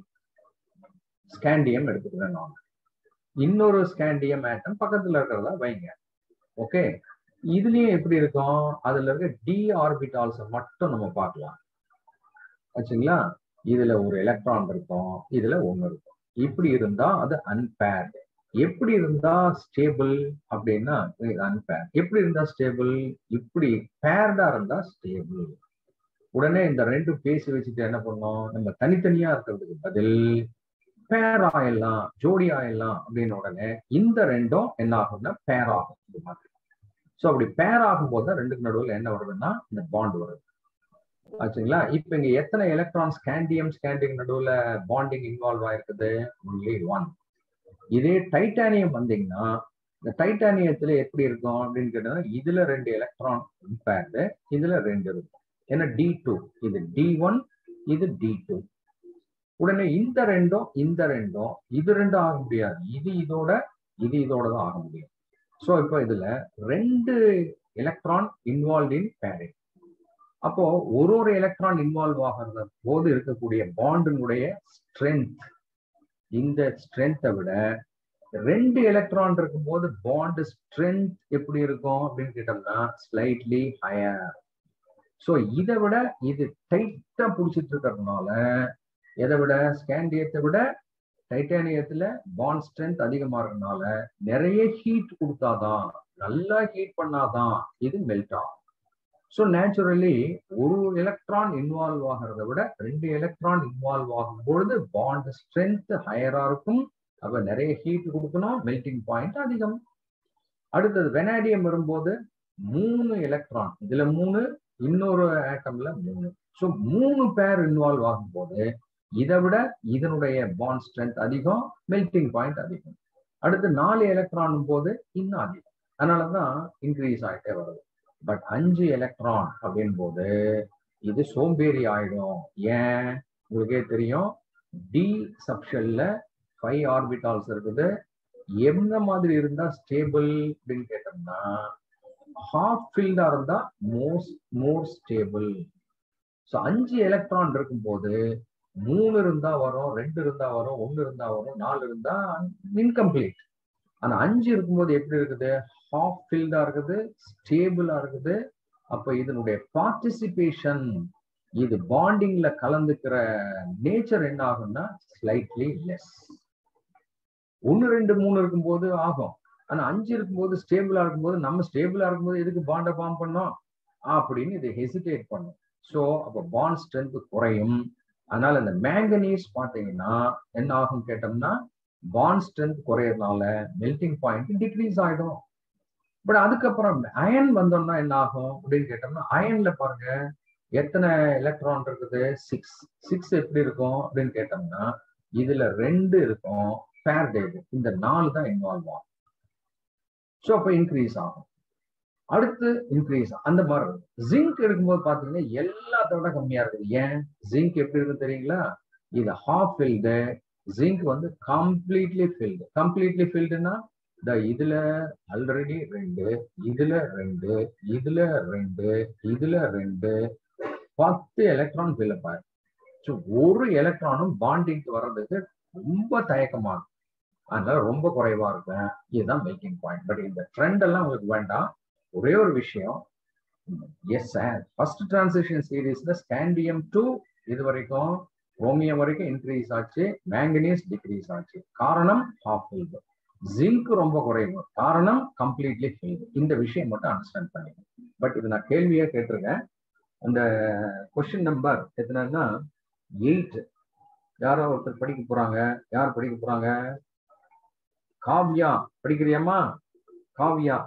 ஸ்கேண்டியம் எடுத்துக்கிறேன் நான் இன்னொரு ஸ்கேண்டியம் ஆட்டம் பக்கத்துல இருக்கிறதா வைங்க ஓகே இதுலயும் எப்படி இருக்கும் அதுல இருக்க டி ஆர்பிட்டால்ஸ் மட்டும் நம்ம பார்க்கலாம் ஆச்சுங்களா இதுல ஒரு எலக்ட்ரான் இருக்கும் இதுல ஒண்ணு இருக்கும் இப்படி இருந்தா அது அன்பேர்டு எப்படி இருந்தா ஸ்டேபிள் அப்படின்னா அன்பேர் எப்படி இருந்தா ஸ்டேபிள் இப்படி பேர்டா இருந்தா ஸ்டேபிள் உடனே இந்த ரெண்டு பேசி வச்சுட்டு என்ன பண்ணோம் நம்ம தனித்தனியா இருக்கிறதுக்கு பதில் பேர் ஆயிடலாம் ஜோடி ஆயிடலாம் அப்படின்னு உடனே இந்த ரெண்டும் என்ன ஆகும்னா பேர் ஆகும் இது மாதிரி ஸோ அப்படி பேர் ஆகும் போது தான் ரெண்டுக்கு நடுவில் என்ன வருதுன்னா இந்த பாண்ட் வருது ஆச்சுங்களா இப்ப இங்க எத்தனை எலக்ட்ரான் ஸ்கேண்டியம் ஸ்கேண்டியம் நடுவுல பாண்டிங் இன்வால்வ் ஆயிருக்குது ஒன்லி ஒன் இதே டைட்டானியம் வந்தீங்கன்னா இந்த டைட்டானியத்துல எப்படி இருக்கும் அப்படின்னு கேட்டோம்னா இதுல ரெண்டு எலக்ட்ரான் இம்பேர்டு இதுல ரெண்டு இருக்கும் ஏன்னா டி டூ இது டி ஒன் இது டி டூ உடனே இந்த ரெண்டும் இந்த ரெண்டும் இது ரெண்டும் ஆக முடியாது இது இதோட இது இதோட தான் ஆக முடியும் ஸோ இப்போ இதுல ரெண்டு எலக்ட்ரான் இன்வால்வ் இன் பேரிங் அப்போ ஒரு ஒரு எலக்ட்ரான் இன்வால்வ் ஆகிறது போது இருக்கக்கூடிய பாண்டினுடைய ஸ்ட்ரென்த் இந்த ஸ்ட்ரென்த்தை விட ரெண்டு எலக்ட்ரான் இருக்கும்போது பாண்ட் ஸ்ட்ரென்த் எப்படி இருக்கும் அப்படின்னு கேட்டோம்னா ஸ்லைட்லி ஹையர் ஸோ இதை விட இது டைட்டா பிடிச்சிட்டு இருக்கிறதுனால எதை விட ஸ்கேண்டியத்தை விட டைட்டானியத்துல பாண்ட் ஸ்ட்ரென்த் அதிகமா இருக்கனால நிறைய ஹீட் கொடுத்தாதான் நல்லா ஹீட் பண்ணாதான் இது மெல்ட் ஆகும் ஸோ நேச்சுரலி ஒரு எலக்ட்ரான் இன்வால்வ் ஆகிறத விட ரெண்டு எலக்ட்ரான் இன்வால்வ் ஆகும் பொழுது பாண்ட் ஸ்ட்ரென்த் ஹையரா இருக்கும் அப்ப நிறைய ஹீட் கொடுக்கணும் மெல்டிங் பாயிண்ட் அதிகம் அடுத்தது வெனாடியம் வரும்போது மூணு எலக்ட்ரான் இதுல மூணு இன்னொரு ஆட்டம்ல மூணு ஸோ மூணு பேர் இன்வால்வ் ஆகும் போது இதை விட இதனுடைய பாண்ட் ஸ்ட்ரென்த் அதிகம் மெல்டிங் பாயிண்ட் அதிகம் அடுத்து நாலு எலக்ட்ரான் போது இன்னும் அதிகம் அதனாலதான் இன்க்ரீஸ் ஆகிட்டே வருது பட் அஞ்சு எலக்ட்ரான் அப்படின் போது இது சோம்பேறி ஆயிடும் ஏன் உங்களுக்கே தெரியும் டி சப்ஷல்ல ஃபைவ் ஆர்பிட்டால்ஸ் இருக்குது எந்த மாதிரி இருந்தா ஸ்டேபிள் அப்படின்னு கேட்டோம்னா ஹாஃப் ஃபில்டா இருந்தா மோஸ்ட் மோர் ஸ்டேபிள் ஸோ அஞ்சு எலக்ட்ரான் இருக்கும்போது மூணு இருந்தா வரும் ரெண்டு இருந்தா வரும் ஒன்னு இருந்தா வரும் நாலு இருந்தா இன்கம்ப்ளீட் ஆனா அஞ்சு இருக்கும்போது எப்படி இருக்குது ஹாஃப் ஃபில்டா இருக்குது ஸ்டேபிளா இருக்குது அப்ப இதனுடைய பார்ட்டிசிபேஷன் இது பாண்டிங்ல கலந்துக்கிற நேச்சர் என்ன ஆகும்னா ஸ்லைட்லி லெஸ் ஒன்னு ரெண்டு மூணு இருக்கும்போது ஆகும் ஆனா அஞ்சு இருக்கும்போது ஸ்டேபிளா இருக்கும்போது நம்ம ஸ்டேபிளா இருக்கும்போது எதுக்கு பாண்டை ஃபார்ம் பண்ணோம் அப்படின்னு இது ஹெசிடேட் பண்ணும் ஸோ அப்போ பாண்ட் ஸ்ட்ரென்த் குறையும் அதனால இந்த மேங்கனீஸ் பார்த்தீங்கன்னா என்ன ஆகும் கேட்டோம்னா பாண்ட் ஸ்ட்ரென்த் குறையறதுனால மெல்டிங் பாயிண்ட் டிக்ரீஸ் ஆயிடும் பட் அதுக்கப்புறம் அயன் வந்தோம்னா என்ன ஆகும் அப்படின்னு கேட்டோம்னா அயன்ல பாருங்க எத்தனை எலக்ட்ரான் இருக்குது சிக்ஸ் சிக்ஸ் எப்படி இருக்கும் அப்படின்னு கேட்டோம்னா இதுல ரெண்டு இருக்கும் ஃபேர்டேட் இந்த நாலு தான் இன்வால்வ் ஆகும் ஸோ அப்போ இன்க்ரீஸ் ஆகும் அடுத்து இன்க்ரீஸ் அந்த மாதிரி ஜிங்க் எடுக்கும்போது பாத்தீங்கன்னா எல்லாத்த விட கம்மியா இருக்குது ஏன் ஜிங்க் எப்படி இருக்கு தெரியுங்களா இது ஹாஃப் ஃபில்டு ஜிங்க் வந்து கம்ப்ளீட்லி ஃபில்டு கம்ப்ளீட்லி ஃபில்டுனா இந்த இதுல ஆல்ரெடி ரெண்டு இதுல ரெண்டு இதுல ரெண்டு இதுல ரெண்டு பத்து எலக்ட்ரான் ஃபில்அப் ஆயிரும் ஸோ ஒரு எலக்ட்ரானும் பாண்டிங்க்கு வர்றதுக்கு ரொம்ப தயக்கமா இருக்கும் அதனால ரொம்ப குறைவா இருக்கும் இதுதான் மெல்டிங் பாயிண்ட் பட் இந்த ட்ரெண்ட் எல்லாம் உங்களுக்கு வேண்டாம் ஒரே ஒரு விஷயம் எஸ் சார் ஃபர்ஸ்ட் டிரான்சிஷன் சீரீஸ்ல ஸ்காண்டியம் டூ இது வரைக்கும் குரோமியம் வரைக்கும் இன்க்ரீஸ் ஆச்சு மேங்கனீஸ் டிக்ரீஸ் ஆச்சு காரணம் ஹாஃப் ஃபில்டு ஜிங்க் ரொம்ப குறைவு காரணம் கம்ப்ளீட்லி ஃபெயில் இந்த விஷயம் மட்டும் அண்டர்ஸ்டாண்ட் பண்ணிக்கணும் பட் இது நான் கேள்வியா கேட்டிருக்கேன் அந்த கொஸ்டின் நம்பர் எத்தனைன்னா எயிட் யாரோ ஒருத்தர் படிக்க போறாங்க யார் படிக்க போறாங்க காவ்யா படிக்கிறியாமா காவ்யா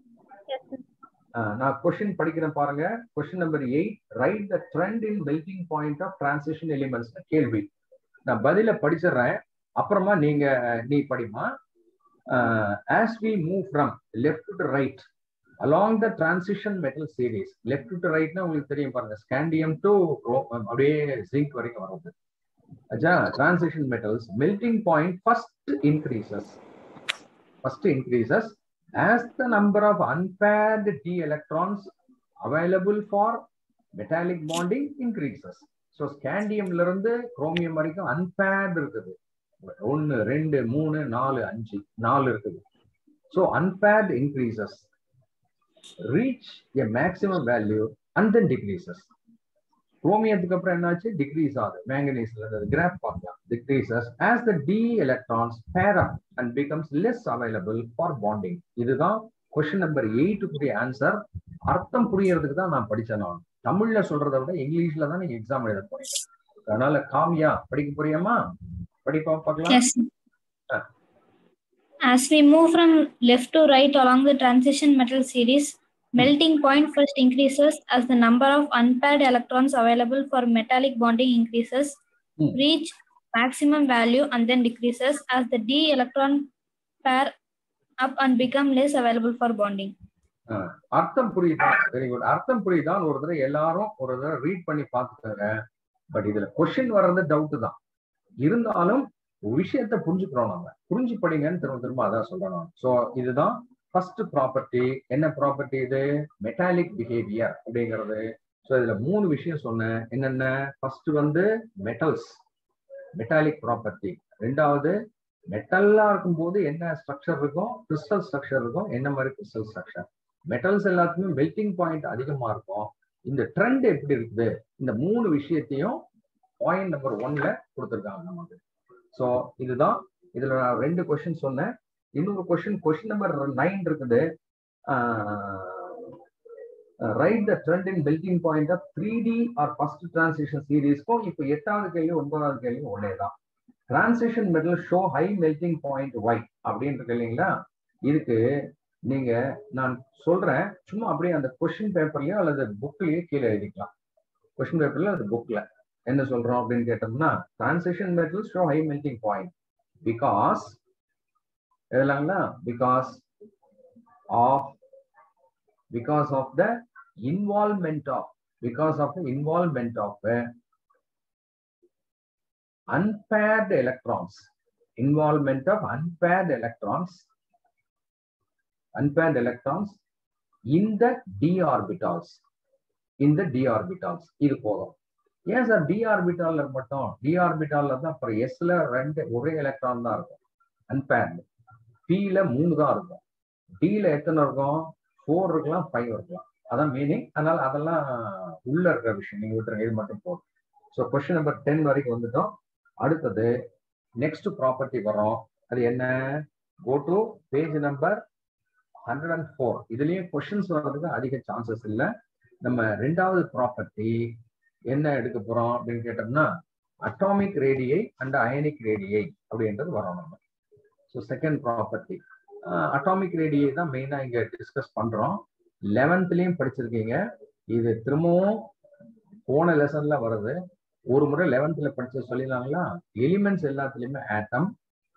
நான் கொஸ்டின் படிக்கிறேன் பாருங்க question number eight right the trend in melting point of transition elements கேள்வி நான் பதில படிச்சிடுறேன் அப்புறமா நீங்க நீ படிமா as we move from left to right along the transition metal series left to ரைட்னா உங்களுக்கு தெரியும் பாருங்க ஸ்காண்டியம் டு அப்படியே ஜிங்க் வரைக்கும் வருது அச்சா transition metals melting point first increases first increases as the number of unpaired d electrons available for metallic bonding increases so ஸ்காண்டியம்ல இருந்து குரோமியம் வரைக்கும் அன்பேர்டு இருக்குது ஒன்னு ரெண்டு மூணு நாலு அஞ்சு நாலு இருக்குது ஸோ unpaired increases reach a maximum value and then decreases குரோமியத்துக்கு அப்புறம் என்னாச்சு டிக்ரீஸ் ஆகுது மேங்கனீஸ்ல இருந்து கிராஃப் பார்க்கலாம் decreases as the d electrons pair up and becomes less available for bonding இதுதான் கொஸ்டின் நம்பர் எயிட்டுக்குரிய ஆன்சர் அர்த்தம் புரியறதுக்கு தான் நான் படிச்சேன் நான் தமிழ்ல சொல்றதை விட இங்கிலீஷ்ல தான் நீங்க எக்ஸாம் எழுத போறீங்க அதனால காமியா படிக்க போறியம்மா படிப்பா பார்க்கலாம் As we move from left to right along the transition metal series, melting point first increases as the number of unpaired electrons available for metallic bonding increases, Hmm. reach maximum value and then decreases as the d electron pair up and become less available for bonding. அர்த்தம் புரியுதா very good அர்த்தம் புரியுதான் ஒரு தடவை எல்லாரும் ஒரு தடவை read பண்ணி பார்த்துக்கோங்க பட் இதுல கொஸ்டின் வர்றது டவுட் தான் இருந்தாலும் ஒரு விஷயத்த புரிஞ்சுக்கிறோம் நம்ம புரிஞ்சு படிங்கன்னு திரும்ப திரும்ப அதான் சொல்லணும் ஸோ இதுதான் ஃபர்ஸ்ட் ப்ராப்பர்ட்டி என்ன ப்ராப்பர்ட்டி இது மெட்டாலிக் பிஹேவியர் அப்படிங்கிறது ஸோ இதுல மூணு விஷயம் சொன்னேன் என்னென்ன ஃபர்ஸ்ட் வந்து மெட்டல்ஸ் மெட்டாலிக் ப்ராப்பர்ட்டி ரெண்டாவது மெட்டல்லா இருக்கும்போது என்ன ஸ்ட்ரக்சர் இருக்கும் கிறிஸ்டல் ஸ்ட்ரக்சர் இருக்கும் என்ன மாதிரி கிறிஸ்டல் ஸ்ட்ரக்சர் மெட்டல்ஸ் எல்லாத்துக்குமே மெல்டிங் பாயிண்ட் அதிகமா இருக்கும் இந்த ட்ரெண்ட் எப்படி இருக்குது இந்த மூணு விஷயத்தையும் பாயிண்ட் நம்பர் ஒன்ல கொடுத்துருக்காங்க நமக்கு ஸோ இதுதான் இதுல நான் ரெண்டு கொஸ்டின் சொன்னேன் இன்னொரு கொஸ்டின் கொஸ்டின் நம்பர் நைன் இருக்குது right the trend in melting point of three d are first transition சீரீஸ்க்கும் இப்போ எட்டாவது கேள்வி ஒன்பதாவது கேள்வி ஒன்னே தான் transition metal show high melting point why அப்படின்னு இருக்கு இல்லைங்களா இதுக்கு நீங்க நான் சொல்றேன் சும்மா அப்படியே அந்த கொஸ்டின் பேப்பர்லயோ அல்லது புக்லயோ கீழே எழுதிக்கலாம் கொஸ்டின் பேப்பர்ல அது புக்ல என்ன சொல்றோம் அப்படின்னு கேட்டோம்னா transition metal show high melting point because எழுதலாங்களா because of because of the involvement of because of the involvement of unpaired electrons involvement of unpaired electrons unpaired electrons in the d orbitals in the d orbitals இது போதும் ஏன் sir D ஆர்பிட்டால்ல மட்டும் D ஆர்பிட்டால்ல தான் அப்புறம் எஸ்ல ரெண்டு ஒரே electron தான் இருக்கும் அன்பேர்டு பில மூணு தான் இருக்கும் டில எத்தனை இருக்கும் ஃபோர் இருக்கலாம் ஃபைவ் இருக்கலாம் அதான் மீனிங் அதனால அதெல்லாம் உள்ள இருக்கிற விஷயம் நீங்க விட்டுருங்க இது மட்டும் போதும் ஸோ கொஸ்டின் நம்பர் டென் வரைக்கும் வந்துட்டோம் அடுத்தது நெக்ஸ்ட் ப்ராப்பர்ட்டி வரும் அது என்ன go to page number hundred and four இதுலயும் கொஸ்டின்ஸ் வர்றதுக்கு அதிக சான்சஸ் இல்லை நம்ம ரெண்டாவது ப்ராப்பர்ட்டி என்ன எடுக்க போறோம் அப்படின்னு கேட்டோம்னா atomic radii and ionic radii அப்படின்றது வரும் நம்ம so second property atomic radii தான் மெயினா இங்க டிஸ்கஸ் பண்றோம் லெவன்த்லயும் படிச்சிருக்கீங்க இது திரும்பவும் போன லெசன்ல வருது ஒரு முறை லெவன்த்ல படிச்சு சொல்லிடலாங்களா எலிமெண்ட்ஸ் எல்லாத்துலயுமே ஆட்டம்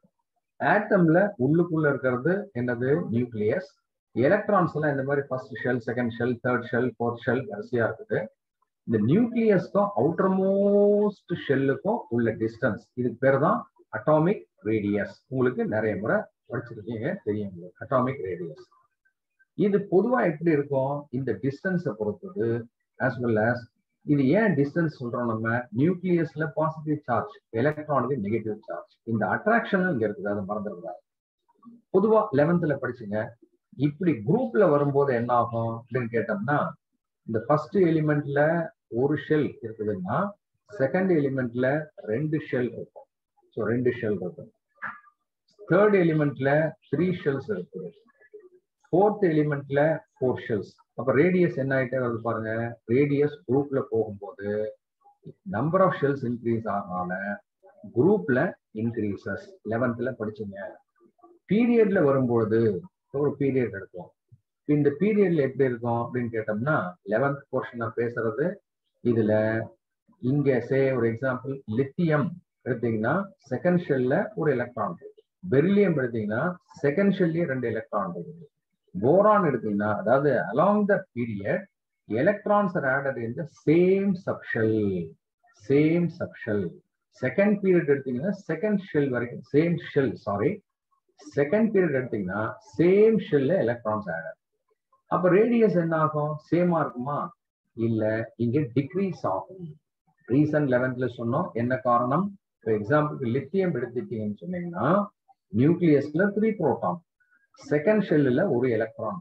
ஆட்டம்ல உள்ளுக்குள்ள இருக்கிறது என்னது நியூக்ளியஸ் எலக்ட்ரான்ஸ் எல்லாம் இந்த மாதிரி first shell second shell third shell fourth shell வரிசையா இருக்குது இந்த நியூக்ளியஸ்க்கும் அவுட்டர் மோஸ்ட் ஷெல்லுக்கும் உள்ள டிஸ்டன்ஸ் இதுக்கு பேர் தான் அட்டாமிக் ரேடியஸ் உங்களுக்கு நிறைய முறை படிச்சிருக்கீங்க தெரியும் அட்டாமிக் ரேடியஸ் இது பொதுவா எப்படி இருக்கும் இந்த டிஸ்டன்ஸை பொறுத்தது ஆஸ் வெல் ஆஸ் இது ஏன் டிஸ்டன்ஸ் சொல்றோம் நம்ம நியூக்ளியஸ்ல பாசிட்டிவ் சார்ஜ் எலக்ட்ரானுக்கு நெகட்டிவ் சார்ஜ் இந்த அட்ராக்ஷனும் இங்க இருக்குது அதை மறந்துடுறாரு பொதுவா லெவன்த்ல படிச்சுங்க இப்படி குரூப்ல வரும்போது என்ன ஆகும் அப்படின்னு கேட்டோம்னா இந்த ஃபர்ஸ்ட் எலிமெண்ட்ல ஒரு ஷெல் இருக்குதுன்னா செகண்ட் எலிமெண்ட்ல ரெண்டு ஷெல் இருக்கும் ஸோ ரெண்டு ஷெல் இருக்கும் தேர்ட் எலிமெண்ட்ல த்ரீ ஷெல்ஸ் இருக்குது ஃபோர்த் எலிமெண்ட்ல ஃபோர் ஷெல்ஸ் அப்ப ரேடியஸ் என்ன ஆயிட்டே வருது பாருங்க ரேடியஸ் குரூப்ல போகும்போது நம்பர் ஆஃப் ஷெல்ஸ் இன்க்ரீஸ் ஆகிறனால குரூப்ல இன்க்ரீசஸ் லெவன்த்ல படிச்சுங்க பீரியட்ல வரும்பொழுது ஒரு பீரியட் எடுக்கும் இந்த பீரியட்ல எப்படி இருக்கும் அப்படின்னு கேட்டோம்னா லெவன்த் போர்ஷன் நான் பேசுறது இதுல இங்க சே ஒரு எக்ஸாம்பிள் லித்தியம் எடுத்தீங்கன்னா செகண்ட் ஷெல்ல ஒரு எலக்ட்ரான் இருக்கு பெரிலியம் எடுத்தீங்கன்னா செகண்ட் ஷெல்லே ரெண்டு எலக்ட்ரான் இருக்குது போரான் எடுத்தீங்கன்னா அதாவது along the period electrons are added in the same subshell same subshell second period எடுத்தீங்கன்னா செகண்ட் ஷெல் வரைக்கும் same shell sorry second period எடுத்தீங்கன்னா சேம் ஷெல்ல எலக்ட்ரான்ஸ் ஆட் அப்ப ரேடியஸ் என்ன ஆகும் சேமா இருக்குமா இல்ல இங்க டிக்ரீஸ் ஆகும் ரீசன்ட் லெவன்த்ல சொன்னோம் என்ன காரணம் இப்போ எக்ஸாம்பிளுக்கு லித்தியம் எடுத்துட்டீங்கன்னு சொன்னீங்கன்னா நியூக்ளியஸ்ல த்ரீ புரோட்டான் செகண்ட் ஷெல்லுல ஒரு எலக்ட்ரான்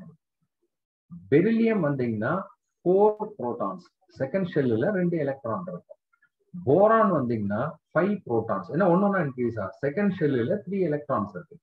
பெரிலியம் வந்தீங்கன்னா ஃபோர் புரோட்டான்ஸ் செகண்ட் ஷெல்லுல ரெண்டு எலக்ட்ரான் இருக்கும் போரான் வந்தீங்கன்னா ஃபைவ் புரோட்டான்ஸ் ஏன்னா ஒன்னொன்னா இன்க்ரீஸ் ஆகும் செகண்ட் ஷெல்லுல த்ரீ எலக்ட்ரான்ஸ் இருக்கு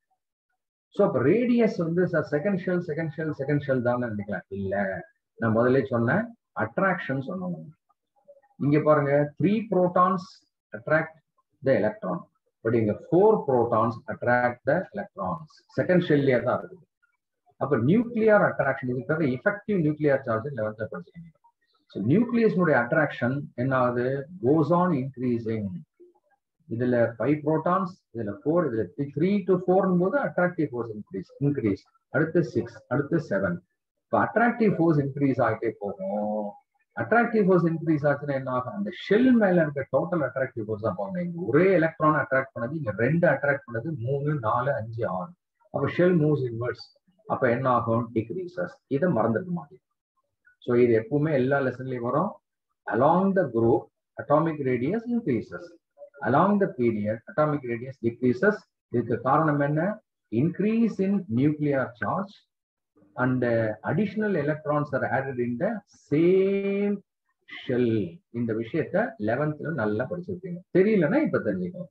ஸோ அப்போ ரேடியஸ் வந்து sir second shell second shell second shell தான் நினைக்கலாம் இல்ல நான் முதல்ல சொன்னேன் அட்ராக்ஷன் சொன்னோம் இங்க பாருங்க three protons attract the electron but இங்க four protons attract the electrons second ஷெல்லியா தான் இருக்குது அப்ப நியூக்ளியர் அட்ராக்ஷன் இதுக்காக எஃபெக்டிவ் நியூக்ளியர் சார்ஜ் லெவன்த்ல படிச்சிருக்கீங்க ஸோ நியூக்ளியஸ்னுடைய அட்ராக்ஷன் என்ன ஆகுது கோஸ் ஆன் இன்க்ரீசிங் இதுல ஃபைவ் புரோட்டான்ஸ் இதுல ஃபோர் இதுல த்ரீ டு ஃபோர்னும் போது அட்ராக்டிவ் ஃபோர்ஸ் இன்க்ரீஸ் இன்க்ரீஸ் அடுத்து சிக்ஸ் அடுத்து செவன் இப்போ அட்ராக்டிவ் ஃபோர்ஸ் இன்க்ரீஸ் ஆகிட்டே போகும் அட்ராக்டிவ் ஃபோர்ஸ் இன்க்ரீஸ் ஆச்சுன்னா என்ன ஆகும் அந்த ஷெல் மேல இருக்க டோட்டல் அட்ராக்டிவ் ஃபோர்ஸ் தான் போங்க இங்க ஒரே எலக்ட்ரான் அட்ராக்ட் பண்ணது இங்க ரெண்டு அட்ராக்ட் பண்ணது மூணு நாலு அஞ்சு ஆறு அப்போ ஷெல் மூவ்ஸ் இன்வெர்ட்ஸ் அப்ப என்ன ஆகும் டிக்ரீசஸ் இதை மறந்துருக்க மாட்டேங்குது ஸோ இது எப்பவுமே எல்லா லெசன்லயும் வரும் along the group atomic radius increases along the period atomic radius decreases இதுக்கு காரணம் என்ன increase in nuclear charge and additional electrons are added in the same shell இந்த விஷயத்த லெவன்த்ல நல்லா படிச்சிருப்பீங்க தெரியலன்னா இப்ப தெரிஞ்சுக்கணும்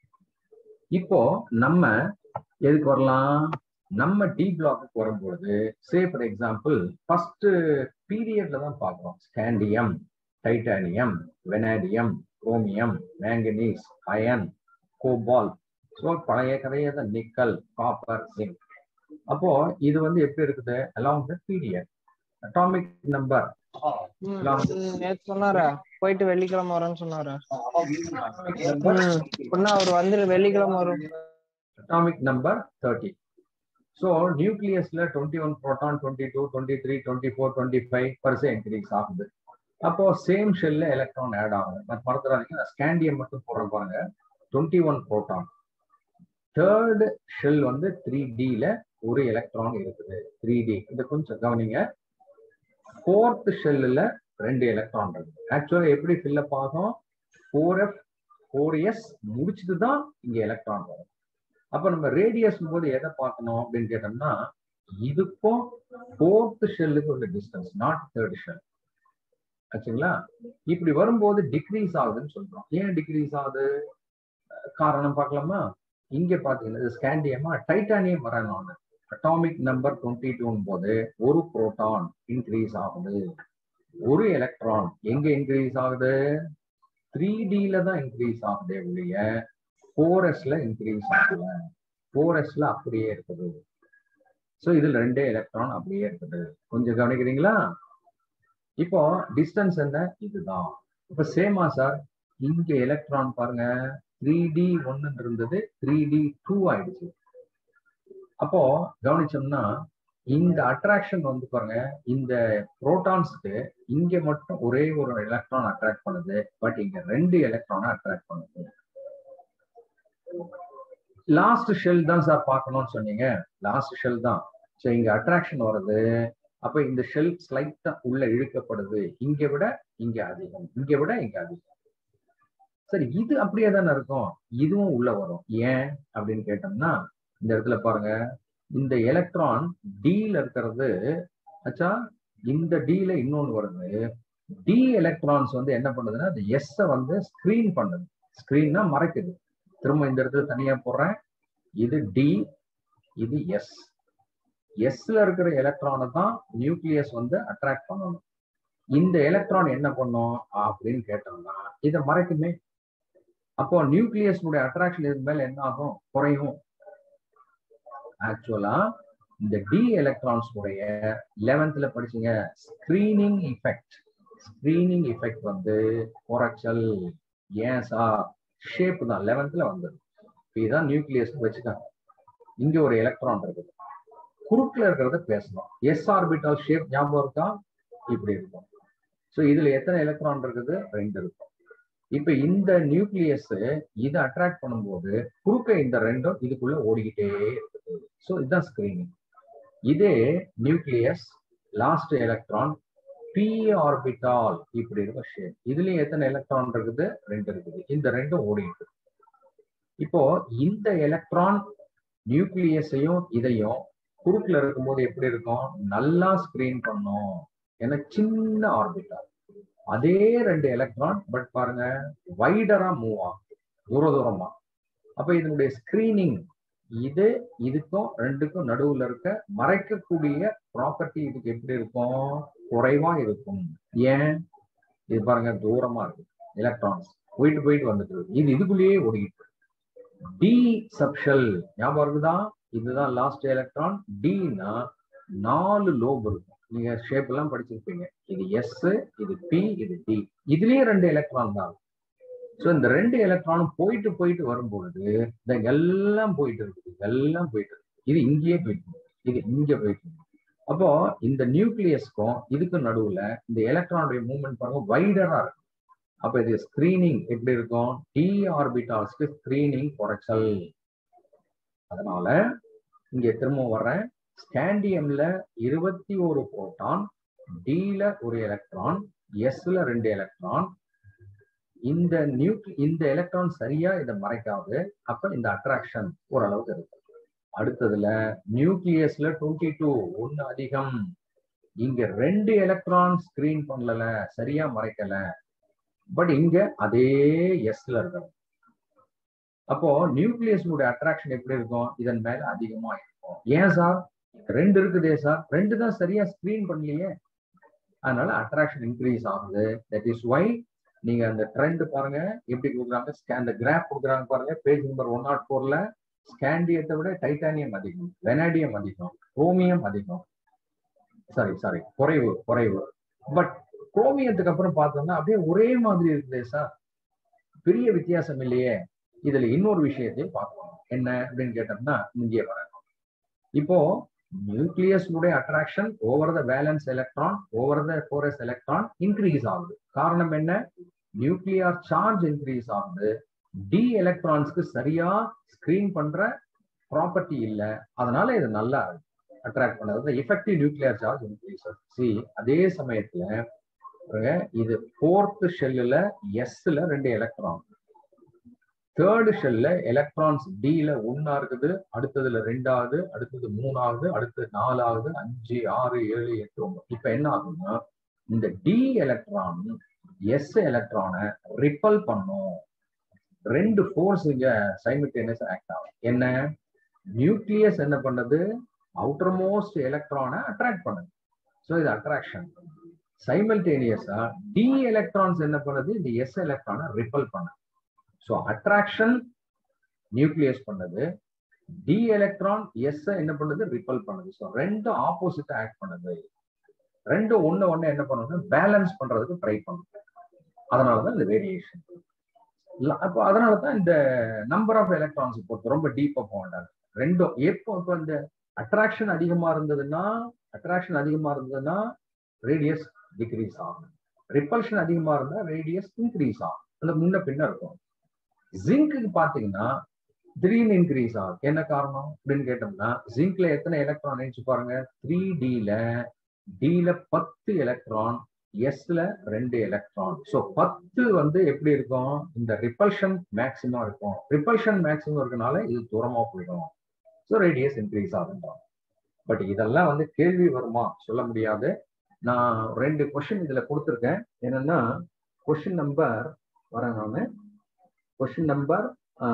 இப்போ நம்ம எதுக்கு வரலாம் நம்ம டி பிளாக்கு வரும்பொழுது சே ஃபார் எக்ஸாம்பிள் ஃபர்ஸ்ட் பீரியட்ல தான் பார்க்குறோம் scandium titanium vanadium chromium manganese iron cobalt so பழைய கதையை தான் நிக்கல் காப்பர் ஜிங்க் அப்போ இது வந்து எப்படி இருக்குது along the period atomic number நேத்து சொன்னாரா போயிட்டு வெள்ளிக்கிழமை வரேன்னு சொன்னாரா பொண்ணு அவர் வந்து வெள்ளிக்கிழமை வரும் அட்டாமிக் நம்பர் தேர்ட்டி ஸோ நியூக்ளியஸ்ல twenty one proton twenty two twenty three twenty four twenty five per se increase ஆகுது அப்போ சேம் ஷெல்ல எலக்ட்ரான் ஆட் ஆகும் மறந்துடாதீங்க ஸ்கேண்டியம் மட்டும் போடுற பாருங்க twenty one proton third shell வந்து த்ரீ டில ஒரு எலக்ட்ரான் இருக்குது த்ரீ டி இதை கொஞ்சம் கவனிங்க ஃபோர்த் ஷெல்லுல ரெண்டு எலக்ட்ரான் இருக்கு ஆக்சுவலா எப்படி ஃபில்லப் ஆகும் ஃபோர் எஃப் ஃபோர் எஸ் முடிச்சுட்டு தான் இங்க எலக்ட்ரான் வரும் அப்ப நம்ம ரேடியஸ் போது எதை பார்க்கணும் அப்படின்னு கேட்டோம்னா இதுக்கும் ஃபோர்த் ஷெல்லுக்கு உள்ள டிஸ்டன்ஸ் நாட் தேர்ட் ஷெல் ஆச்சுங்களா இப்படி வரும்போது டிக்ரீஸ் ஆகுதுன்னு சொல்றோம் ஏன் டிக்ரீஸ் ஆகுது காரணம் பார்க்கலாமா இங்க பாத்தீங்கன்னா ஸ்கேண்டியமா டைட்டானியம் வரணும் அட்டாமிக் நம்பர் டுவெண்ட்டி டூன் போது ஒரு புரோட்டான் இன்க்ரீஸ் ஆகுது ஒரு எலக்ட்ரான் எங்க இன்க்ரீஸ் ஆகுது த்ரீ டில தான் இன்க்ரீஸ் ஆகுதே ஒழிய ஃபோர் எஸ்ல இன்க்ரீஸ் ஆகல ஃபோர் எஸ்ல அப்படியே இருக்குது ஸோ இதுல ரெண்டே எலக்ட்ரான் அப்படியே இருக்குது கொஞ்சம் கவனிக்கிறீங்களா இப்போ டிஸ்டன்ஸ் என்ன இதுதான் இப்ப சேமா சார் இங்க எலக்ட்ரான் பாருங்க த்ரீ டி ஒன்னு இருந்தது த்ரீ டி டூ ஆயிடுச்சு அப்போ கவனிச்சோம்னா இந்த அட்ராக்ஷன் வந்து பாருங்க இந்த புரோட்டான்ஸ்க்கு இங்க மட்டும் ஒரே ஒரு எலக்ட்ரான் அட்ராக்ட் பண்ணுது பட் இங்க ரெண்டு எலக்ட்ரானை அட்ராக்ட் பண்ணுது லாஸ்ட் ஷெல் தான் சார் பார்க்கணும்னு சொன்னீங்க லாஸ்ட் ஷெல் தான் ஸோ இங்க அட்ராக்ஷன் வருது அப்ப இந்த ஷெல் ஸ்லைட்டா உள்ள இழுக்கப்படுது இங்க விட இங்க அதிகம் இங்க விட இங்க அதிகம் சரி இது அப்படியே தானே இருக்கும் இதுவும் உள்ள வரும் ஏன் அப்படின்னு கேட்டோம்னா இந்த இடத்துல பாருங்க இந்த எலக்ட்ரான் டீல இருக்கிறது ஆச்சா இந்த டீல இன்னொன்னு வருது டி எலக்ட்ரான்ஸ் வந்து என்ன பண்ணுதுன்னா இந்த எஸ் வந்து ஸ்கிரீன் பண்ணுது ஸ்கிரீன்னா மறைக்குது திரும்ப இந்த இடத்துல தனியா போடுறேன் இது டி இது எஸ் எஸ்ல இருக்கிற எலக்ட்ரானை தான் நியூக்ளியஸ் வந்து அட்ராக்ட் பண்ணணும் இந்த எலக்ட்ரான் என்ன பண்ணும் அப்படின்னு கேட்டோம்னா இதை மறைக்குமே அப்போ நியூக்ளியஸுடைய அட்ராக்ஷன் இது மேல என்ன ஆகும் குறையும் ஆக்சுவலா இந்த டி எலக்ட்ரான்ஸ் உடைய லெவன்த்ல படிச்சீங்க ஸ்கிரீனிங் இஃபெக்ட் ஸ்கிரீனிங் எஃபெக்ட் வந்து குறைச்சல் ஏன் சார் ஷேப் தான் லெவன்த்ல வந்தது இதுதான் நியூக்ளியஸ் வச்சுக்காங்க இங்க ஒரு எலக்ட்ரான் இருக்குது குறுக்குல இருக்கிறத பேசணும் எஸ் ஆர்பிட்டால் ஷேப் ஞாபகம் இருக்கா இப்படி இருக்கும் ஸோ இதுல எத்தனை எலக்ட்ரான் இருக்குது ரெண்டு இருக்கும் இப்ப இந்த நியூக்ளியஸ் இதை அட்ராக்ட் பண்ணும்போது குறுக்க இந்த ரெண்டும் இதுக்குள்ள ஓடிக்கிட்டே இருக்குது ஸோ இதுதான் ஸ்கிரீனிங் இதே nucleus last electron p orbital இப்படி இருக்கும் ஷேப் இதுலயும் எத்தனை எலக்ட்ரான் இருக்குது ரெண்டு இருக்குது இந்த ரெண்டும் ஓடிட்டு இப்போ இந்த எலக்ட்ரான் நியூக்ளியஸையும் இதையும் குறுக்குல இருக்கும்போது எப்படி இருக்கும் நல்லா ஸ்கிரீன் பண்ணும் ஏன்னா சின்ன ஆர்பிட்டால் அதே ரெண்டு எலக்ட்ரான் பட் பாருங்க வைடரா மூவ் ஆகும் தூர தூரமா அப்ப இதனுடைய ஸ்கிரீனிங் இது இதுக்கும் ரெண்டுக்கும் நடுவுல இருக்க மறைக்கக்கூடிய ப்ராப்பர்ட்டி இதுக்கு எப்படி இருக்கும் குறைவா இருக்கும் ஏன் இது பாருங்க தூரமா இருக்கு எலக்ட்ரான்ஸ் போயிட்டு போயிட்டு வந்துட்டு இருக்கு இது இதுக்குள்ளேயே ஓடிக்கிட்டு டி சப்ஷல் ஞாபகம் இருக்குதா இதுதான் லாஸ்ட் எலக்ட்ரான் டினா நாலு லோப் இருக்கும் நீங்க ஷேப் எல்லாம் படிச்சிருப்பீங்க இது எஸ் இது பி இது டி இதுலயே ரெண்டு எலக்ட்ரான் தான் ஸோ இந்த ரெண்டு எலக்ட்ரானும் போயிட்டு போயிட்டு வரும்பொழுது இந்த எல்லாம் போயிட்டு இருக்குது எல்லாம் போயிட்டு இருக்கு இது இங்கேயே போயிட்டு இருக்கு. இது இங்க போயிட்டு இருக்கு. அப்போ இந்த நியூக்ளியஸ்க்கும் இதுக்கு நடுவுல இந்த எலக்ட்ரானுடைய மூவ்மெண்ட் பாருங்க வைடரா இருக்கும் அப்ப இது ஸ்கிரீனிங் எப்படி இருக்கும் டி ஆர்பிட்டால்ஸ்க்கு ஸ்கிரீனிங் குறைச்சல் அதனால இங்க திரும்ப வர்றேன் ஸ்கேண்டியம்ல இருபத்தி ஒரு புரோட்டான் டில ஒரு எலக்ட்ரான் எஸ்ல ரெண்டு எலக்ட்ரான் இந்த நியூக்ளி இந்த எலக்ட்ரான் சரியா இதை மறைக்காது அப்ப இந்த அட்ராக்ஷன் ஓரளவுக்கு இருக்கு அடுத்ததுல நியூக்ளியஸ்ல டுவெண்ட்டி டூ ஒன்னு அதிகம் இங்க ரெண்டு எலக்ட்ரான் ஸ்கிரீன் பண்ணல சரியா மறைக்கல பட் இங்க அதே எஸ்ல இருக்கணும் அப்போ நியூக்ளியஸுடைய அட்ராக்ஷன் எப்படி இருக்கும் இதன் மேல அதிகமா இருக்கும் ஏன் சார் ரெண்டு இருக்குதே சார் ரெண்டு தான் சரியா ஸ்கிரீன் பண்ணலையே அதனால அட்ராக்ஷன் இன்க்ரீஸ் ஆகுது தட் இஸ் வை நீங்க அந்த ட்ரெண்ட் பாருங்க எப்படி கொடுக்குறாங்க அந்த கிராஃப் கொடுக்குறாங்க பாருங்க பேஜ் நம்பர் ஒன் நாட் ஃபோர்ல ஸ்கேண்டியத்தை விட டைட்டானியம் அதிகம் வெனாடியம் அதிகம் குரோமியம் அதிகம் சாரி சாரி குறைவு குறைவு பட் குரோமியத்துக்கு அப்புறம் பார்த்தோம்னா அப்படியே ஒரே மாதிரி இருக்குதே சார் பெரிய வித்தியாசம் இல்லையே இதுல இன்னொரு விஷயத்தையும் பார்க்கணும் என்ன அப்படின்னு கேட்டோம்னா இங்கே வரணும் இப்போ நியூக்ளியஸ் உடைய attraction over the valence electron over the four s electron increase ஆகுது காரணம் என்ன நியூக்ளியர் சார்ஜ் இன்க்ரீஸ் ஆகுது டி எலக்ட்ரான்ஸ்க்கு சரியா ஸ்கிரீன் பண்ற ப்ராப்பர்ட்டி இல்ல அதனால இது நல்லா அட்ராக்ட் பண்ணது எஃபெக்டிவ் நியூக்ளியர் சார்ஜ் இன்க்ரீஸ் சி அதே சமயத்துல பாருங்க, இது ஃபோர்த் ஷெல்லுல எஸ்ல ரெண்டு எலக்ட்ரான் தேர்டு ஷெல்ல எலக்ட்ரான்ஸ் டில ஒன்னா இருக்குது அடுத்ததுல ரெண்டாவது அடுத்தது மூணாவது அடுத்தது நாலாவது அஞ்சு ஆறு ஏழு எட்டு ஒன்பது இப்ப என்ன ஆகும்னா இந்த டி எலக்ட்ரான் எஸ் எலக்ட்ரானை ரிப்பல் பண்ணும் ரெண்டு ஃபோர்ஸ் இங்க சைமில்டேனியஸ் ஆக்ட் ஆகும் என்ன நியூக்ளியஸ் என்ன பண்ணுது அவுட்டர் மோஸ்ட் எலக்ட்ரானை அட்ராக்ட் பண்ணுது ஸோ இது அட்ராக்ஷன் சைமல்டேனியஸா டி எலக்ட்ரான்ஸ் என்ன பண்ணுது இந்த எஸ் எலக்ட்ரானை ரிப்பல் பண்ணுது ஸோ அட்ராக்ஷன் நியூக்ளியஸ் பண்ணுது டி எலக்ட்ரான் எஸ் என்ன பண்ணுது ரிப்பல் பண்ணுது ஸோ ரெண்டும் ஆப்போசிட்டா ஆக்ட் பண்ணுது ரெண்டும் ஒண்ணு ஒண்ணு என்ன பண்ணுது பேலன்ஸ் பண்றதுக்கு ட்ரை பண்ணுது அதனாலதான் இந்த வேரியேஷன் அப்போ அதனாலதான் இந்த நம்பர் ஆஃப் எலக்ட்ரான்ஸ் பொறுத்து ரொம்ப டீப்பா போக வேண்டாம் ரெண்டும் எப்போ இப்போ இந்த அட்ராக்ஷன் அதிகமா இருந்ததுன்னா அட்ராக்ஷன் அதிகமா இருந்ததுன்னா ரேடியஸ் டிக்ரீஸ் ஆகும் ரிப்பல்ஷன் அதிகமா இருந்தா ரேடியஸ் இன்க்ரீஸ் ஆகும் அந்த முன்ன பின்ன இருக்கும் ஜிங்க்கு பாத்தீங்கன்னா திடீர்னு இன்க்ரீஸ் ஆகும் என்ன காரணம் அப்படின்னு கேட்டோம்னா ஜிங்க்ல எத்தனை எலக்ட்ரான் நினைச்சு பாருங்க த்ரீ டில டில பத்து எலக்ட்ரான் எஸ்ல ரெண்டு எலக்ட்ரான் ஸோ பத்து வந்து எப்படி இருக்கும் இந்த ரிப்பல்ஷன் மேக்சிமம் இருக்கும் ரிப்பல்ஷன் மேக்சிமம் இருக்கனால இது தூரமா போயிடும் ஸோ ரேடியஸ் இன்க்ரீஸ் ஆகுன்றோம் பட் இதெல்லாம் வந்து கேள்வி வருமா சொல்ல முடியாது நான் ரெண்டு கொஸ்டின் இதுல கொடுத்துருக்கேன் என்னன்னா கொஸ்டின் நம்பர் வரேன் நான் கொஸ்டின் நம்பர்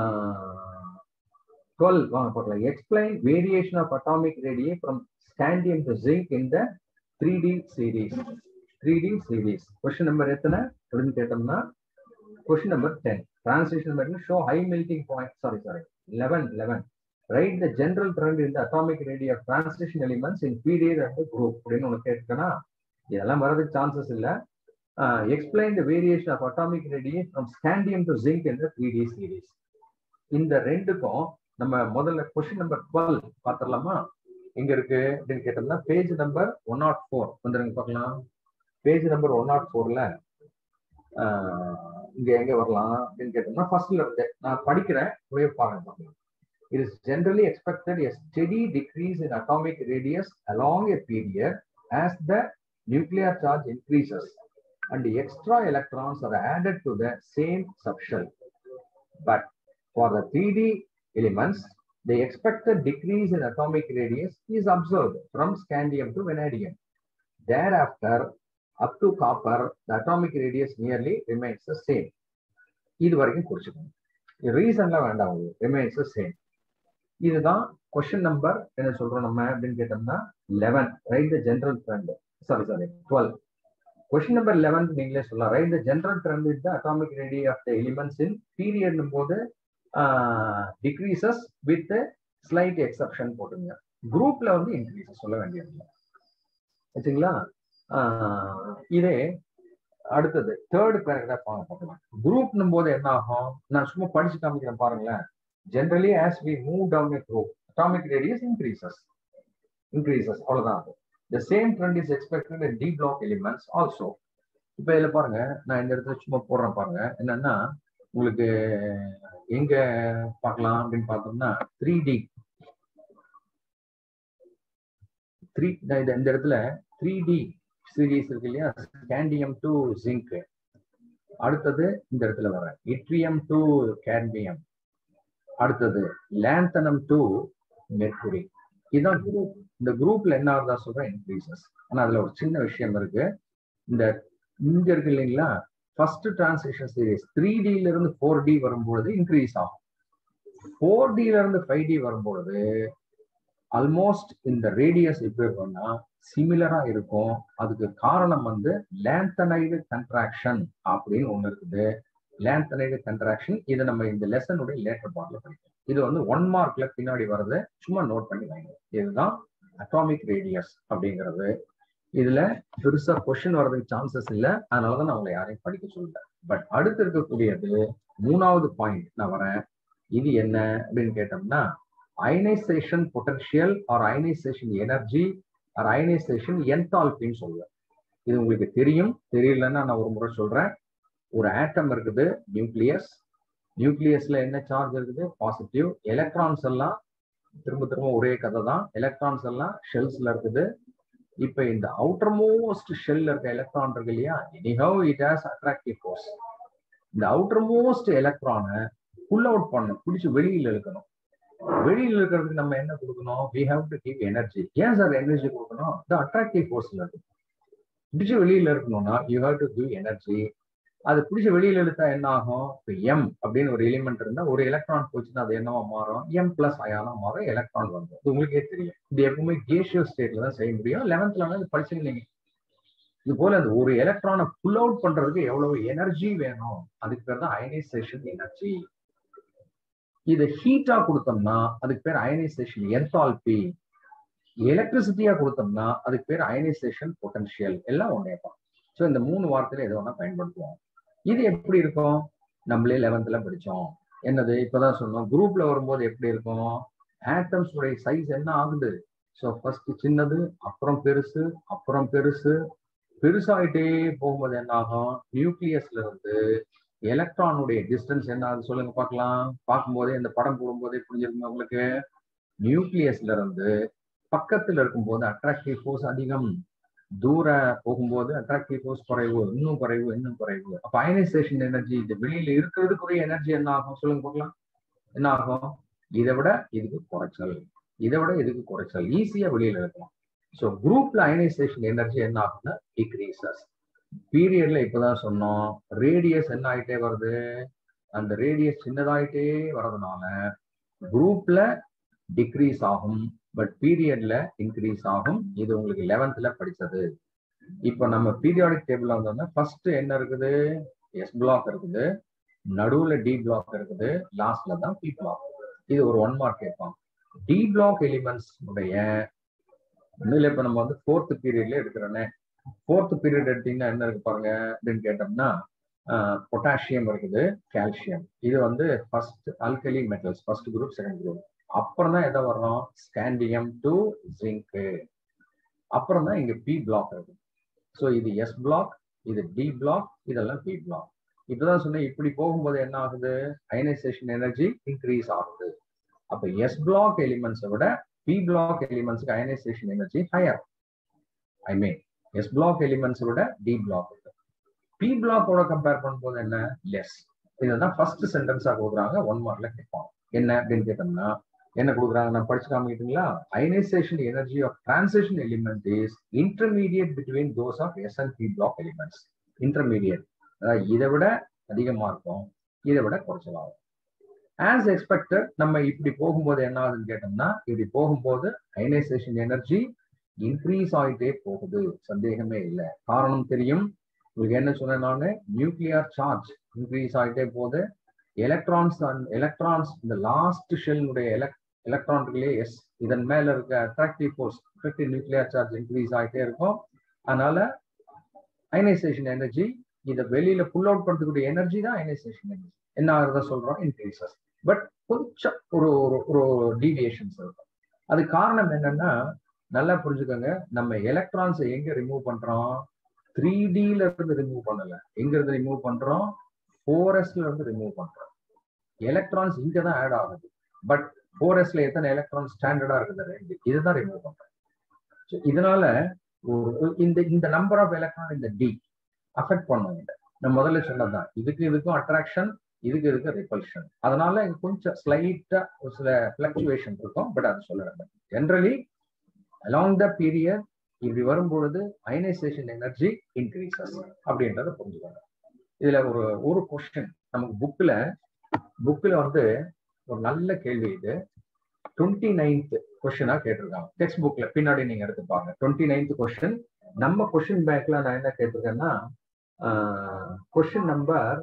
டுவெல் வாங்க பார்க்கலாம் explain variation of atomic radii from scandium to zinc in the three D series three D series question number எத்தனை அப்படின்னு கேட்டோம்னா question number ten transition number show high melting point sorry sorry eleven eleven write the general trend in the atomic radii of transition elements in period and group அப்படின்னு உனக்கு கேட்டுக்கனா இதெல்லாம் வரதுக்கு chances இல்லை explain the variation of atomic radii from scandium to zinc என்ற three D series இந்த ரெண்டுக்கும் நம்ம முதல்ல கொஸ்டின் நம்பர் டுவெல் பார்த்துடலாமா எங்க இருக்கு அப்படின்னு கேட்டோம்னா page number one naught four வந்துருங்க பார்க்கலாம் பேஜ் நம்பர் ஒன் நாட் ஃபோர்ல இங்க எங்க வரலாம் அப்படின்னு கேட்டோம்னா ஃபர்ஸ்ட்ல இருந்து நான் படிக்கிறேன் ஒரே பாருங்க It is generally expected a steady decrease in atomic radius along a period as the nuclear charge increases and the extra electrons are added to the same subshell. But for the 3D elements, the expected decrease in atomic radius is observed from scandium to vanadium. Thereafter, up to copper, the atomic radius nearly remains the same. இது வரைக்கும் குறிச்சுக்கணும் ரீசன்லாம் வேண்டாம் remains same இதுதான் question number என்ன சொல்றோம் நம்ம அப்படின்னு கேட்டோம்னா eleven write the general trend sorry sorry twelve question number eleven நீங்களே சொல்லலாம் write the general trend with the atomic radii of the elements in period போது டிக்ரீசஸ் வித் ஸ்லைட் எக்ஸப்ஷன் போட்டுங்க குரூப்ல வந்து இன்க்ரீசஸ் சொல்ல வேண்டியது வச்சுங்களா இதே அடுத்தது தேர்ட் பேராகிராஃப் வாங்க பார்க்கலாம் குரூப்னும் போது என்ன ஆகும் நான் சும்மா படிச்சு காமிக்கிறேன் பாருங்களேன் generally as we move down a group atomic radius increases increases அவ்வளவுதான் அது the same trend is expected in d block elements also இப்ப இதுல பாருங்க நான் இந்த இடத்துல சும்மா போடுறேன் பாருங்க என்னன்னா உங்களுக்கு எங்க பார்க்கலாம் அப்படின்னு பார்த்தோம்னா த்ரீ டி த்ரீ இந்த இடத்துல த்ரீ டி சீரீஸ் இருக்கு இல்லையா ஸ்கேண்டியம் டு ஜிங்க் அடுத்தது இந்த இடத்துல வர இட்ரியம் டு கேட்மியம் அடுத்தது லேந்தனம் டு மெர்குரி இதுதான் குரூப் இந்த குரூப்ல என்ன ஆகுதா சொல்றேன் இன்க்ரீசஸ் ஆனா அதுல ஒரு சின்ன விஷயம் இருக்கு இந்த இங்க இருக்கு இல்லைங்களா ஃபர்ஸ்ட் டிரான்சிஷன் சீரீஸ் த்ரீ டில இருந்து ஃபோர் டி வரும்பொழுது இன்க்ரீஸ் ஆகும் ஃபோர் டில இருந்து ஃபைவ் டி வரும்பொழுது ஆல்மோஸ்ட் இந்த ரேடியஸ் எப்படி இருக்கும்னா சிமிலரா இருக்கும் அதுக்கு காரணம் வந்து லேந்தனைடு கன்ட்ராக்ஷன் அப்படின்னு ஒண்ணு இருக்குது லேந்தனைடு கன்ட்ராக்ஷன் இதை நம்ம இந்த லெசனுடைய லேட்டர் பார்ட்ல படிப்போம் இது வந்து ஒன் மார்க்ல பின்னாடி வர்றது சும்மா நோட் பண்ணி வாங்க இதுதான் அட்டாமிக் ரேடியஸ் அப்படிங்கிறது இதுல பெருசா கொஸ்டின் வர்றதுக்கு சான்சஸ் இல்லை அதனாலதான் நான் உங்களை யாரையும் படிக்க சொல்லல பட் அடுத்து இருக்கக்கூடியது மூணாவது பாயிண்ட் நான் வரேன் இது என்ன அப்படின்னு கேட்டோம்னா ionisation potential or ionisation energy or ionisation என்தால்பின்னு சொல்லுவேன் இது உங்களுக்கு தெரியும் தெரியலன்னா நான் ஒரு முறை சொல்றேன் ஒரு ஆட்டம் இருக்குது நியூக்ளியஸ் நியூக்ளியஸ்ல என்ன சார்ஜ் இருக்குது பாசிட்டிவ் எலக்ட்ரான்ஸ் எல்லாம் திரும்ப திரும்ப ஒரே கதை தான் எலக்ட்ரான்ஸ் எல்லாம் ஷெல்ஸ்ல இருக்குது இப்ப இந்த அவுட்டர் மோஸ்ட் ஷெல்ல இருக்க எலக்ட்ரான் இருக்கு இல்லையா anyhow it has attractive force இந்த அவுட்டர் மோஸ்ட் எலக்ட்ரானை புல் அவுட் பண்ணணும் பிடிச்சி வெளியில இழுக்கணும் வெளியில இருக்கிறதுக்கு நம்ம என்ன கொடுக்கணும் we have to give energy ஏன் சார் எனர்ஜி கொடுக்கணும் த அட்ராக்டிவ் ஃபோர்ஸ்ல இருக்கு பிடிச்ச வெளியில இருக்கணும்னா you have to give energy அது பிடிச்ச வெளியில இழுத்தா என்ன ஆகும் இப்போ எம் அப்படின்னு ஒரு எலிமெண்ட் இருந்தா ஒரு எலக்ட்ரான் போச்சுன்னா அது என்னவா மாறும் எம் பிளஸ் அயானா மாறும் எலக்ட்ரான் வந்து இது உங்களுக்கே தெரியும் இது எப்பவுமே கேஷியோ ஸ்டேட்ல தான் செய்ய முடியும் லெவன்த்ல வந்து படிச்சிருந்தீங்க இது போல அந்த ஒரு எலக்ட்ரானை புல் அவுட் பண்றதுக்கு எவ்வளவு எனர்ஜி வேணும் அதுக்கு பேர் தான் அயனைசேஷன் எனர்ஜி இதை ஹீட்டா கொடுத்தோம்னா அதுக்கு பேர் அயனைசேஷன் என்தால்பி எலக்ட்ரிசிட்டியா கொடுத்தோம்னா அதுக்கு பேர் அயனைசேஷன் பொட்டன்ஷியல் எல்லாம் ஒன்னே தான் ஸோ இந்த மூணு வார்த்தையில எது வேணா பயன்படுத்துவோம் இது எப்படி இருக்கும் நம்மளே லெவன்த்ல படிச்சோம் என்னது இப்பதான் சொன்னோம் குரூப்ல வரும்போது எப்படி இருக்கும் ஆட்டம்ஸ் உடைய சைஸ் என்ன ஆகுது ஸோ ஃபர்ஸ்ட் சின்னது அப்புறம் பெருசு அப்புறம் பெருசு பெருசாயிட்டே போகும்போது என்ன ஆகும் நியூக்ளியஸ்ல இருந்து எலக்ட்ரானுடைய டிஸ்டன்ஸ் என்ன ஆகுது சொல்லுங்க பார்க்கலாம் பார்க்கும்போதே இந்த படம் போடும்போதே புரிஞ்சிருக்குங்க உங்களுக்கு நியூக்ளியஸ்ல இருந்து பக்கத்துல இருக்கும்போது அட்ராக்டிவ் ஃபோர்ஸ் அதிகம் தூர போகும்போது அட்ராக்டிவ் ஃபோர்ஸ் குறைவு இன்னும் குறைவு இன்னும் குறைவு அப்ப அயனைசேஷன் எனர்ஜி இது வெளியில இருக்கிறதுக்குரிய எனர்ஜி என்ன ஆகும் சொல்லுங்க பார்க்கலாம் என்ன ஆகும் இதை விட இதுக்கு குறைச்சல் இதை விட இதுக்கு குறைச்சல் ஈஸியா வெளியில இருக்கலாம் ஸோ குரூப்ல அயனைசேஷன் எனர்ஜி என்ன ஆகும்னா டிக்ரீசஸ் பீரியட்ல இப்பதான் சொன்னோம் ரேடியஸ் என்ன ஆயிட்டே வருது அந்த ரேடியஸ் சின்னதாயிட்டே வர்றதுனால குரூப்ல டிக்ரீஸ் ஆகும் பட் பீரியட்ல இன்க்ரீஸ் ஆகும் இது உங்களுக்கு லெவன்த்ல படிச்சது இப்போ நம்ம பீரியாடிக் டேபிள்ல வந்தோம்னா ஃபர்ஸ்ட் என்ன இருக்குது எஸ் பிளாக் இருக்குது நடுவுல டி பிளாக் இருக்குது லாஸ்ட்ல தான் பி பிளாக் இது ஒரு ஒன் மார்க் கேட்பாங்க டி பிளாக் எலிமெண்ட்ஸ் உடைய இன்னும் இப்ப நம்ம வந்து ஃபோர்த் பீரியட்ல எடுக்கிறோன்னே ஃபோர்த் பீரியட் எடுத்தீங்கன்னா என்ன இருக்கு பாருங்க அப்படின்னு கேட்டோம்னா பொட்டாசியம் இருக்குது கால்சியம் இது வந்து first alkali metals first group second group அப்புறம் தான் எதை வர்றோம் ஸ்காண்டியம் டு ஜிங்கு அப்புறம் தான் இங்க பி பிளாக் இருக்கு ஸோ இது எஸ் பிளாக் இது டி பிளாக் இதெல்லாம் பி பிளாக் இப்பதான் சொன்னேன் இப்படி போகும்போது என்ன ஆகுது அயனைசேஷன் எனர்ஜி இன்க்ரீஸ் ஆகுது அப்ப எஸ் பிளாக் எலிமெண்ட்ஸை விட பி பிளாக் எலிமெண்ட்ஸ்க்கு ionisation energy higher I mean S block எலிமெண்ட்ஸை விட டி பிளாக் பி பிளாக்கோட கம்பேர் பண்ணும்போது என்ன லெஸ் இதுதான் ஃபர்ஸ்ட் சென்டென்ஸா கொடுக்குறாங்க ஒன் மார்க்ல கேட்பாங்க என்ன அப்படின்னு கேட்டோம்னா என்ன கொடுக்குறாங்க நான் படிச்சு காமிக்கிட்டீங்களா ionisation energy of transition element is intermediate between those of S and P block elements intermediate அதாவது இதை விட அதிகமா இருக்கும் இதை விட குறைச்சலாகும் ஆஸ் எக்ஸ்பெக்டட் நம்ம இப்படி போகும்போது என்ன ஆகுதுன்னு கேட்டோம்னா இப்படி போகும்போது அயனைசேஷன் எனர்ஜி இன்க்ரீஸ் ஆகிட்டே போகுது சந்தேகமே இல்லை காரணம் தெரியும் உங்களுக்கு என்ன சொன்னேன் நான் நியூக்ளியர் சார்ஜ் இன்க்ரீஸ் ஆகிட்டே போகுது எலக்ட்ரான்ஸ் அண்ட் எலக்ட்ரான்ஸ் இந்த லாஸ்ட் ஷெல்லுடைய எலக் எலக்ட்ரான்களே எஸ் இதன் மேல இருக்க attractive force attractive nuclear charge increase ஆகிட்டே இருக்கும் அதனால அயனைசேஷன் எனர்ஜி இதை வெளியில புல் அவுட் பண்றதுக்கூடிய எனர்ஜி தான் அயனைசேஷன் எனர்ஜி என்ன ஆகுறத சொல்றோம் இன்க்ரீசஸ் பட் கொஞ்சம் ஒரு ஒரு ஒரு டீவியேஷன்ஸ் இருக்கும் அது காரணம் என்னன்னா நல்லா புரிஞ்சுக்கோங்க நம்ம எலக்ட்ரான்ஸை எங்க ரிமூவ் பண்றோம் த்ரீ டில இருந்து ரிமூவ் பண்ணல எங்க இருந்து ரிமூவ் பண்றோம் ஃபோர் எஸ்ல இருந்து ரிமூவ் பண்றோம் எலக்ட்ரான்ஸ் இங்க தான் ஆட் ஆகுது பட் ஃபோர் எஸ்ல எத்தனை எலக்ட்ரான் ஸ்டாண்டர்டா இருக்குது ரெண்டு இதுதான் ரிமூவ் பண்றோம் So, இதனால ஒரு இந்த இந்த நம்பர் ஆஃப் எலக்ட்ரான் இந்த டி அஃபெக்ட் பண்ணுவாங்க நான் முதல்ல சொன்னதுதான் இதுக்கு இதுக்கும் அட்ராக்ஷன் இதுக்கு இதுக்கு ரிப்பல்ஷன் அதனால இங்க கொஞ்சம் ஸ்லைட்டா ஒரு சில பிளக்சுவேஷன் இருக்கும் பட் அது சொல்ல வேண்டாம் ஜென்ரலி அலாங் த பீரியட் இப்படி வரும்பொழுது அயனைசேஷன் எனர்ஜி இன்க்ரீசஸ் அப்படின்றத புரிஞ்சுக்கோங்க இதுல ஒரு ஒரு கொஸ்டின் நமக்கு புக்ல புக்ல வந்து ஒரு நல்ல கேள்வி இது டுவெண்ட்டி நைன்த் கொஸ்டினா கேட்டிருக்காங்க டெக்ஸ்ட் புக்ல பின்னாடி நீங்க எடுத்துப்பாங்க டுவெண்ட்டி நைன்த் கொஸ்டின் நம்ம கொஸ்டின் பேங்க்ல நான் என்ன கேட்டிருக்கேன்னா கொஸ்டின் நம்பர்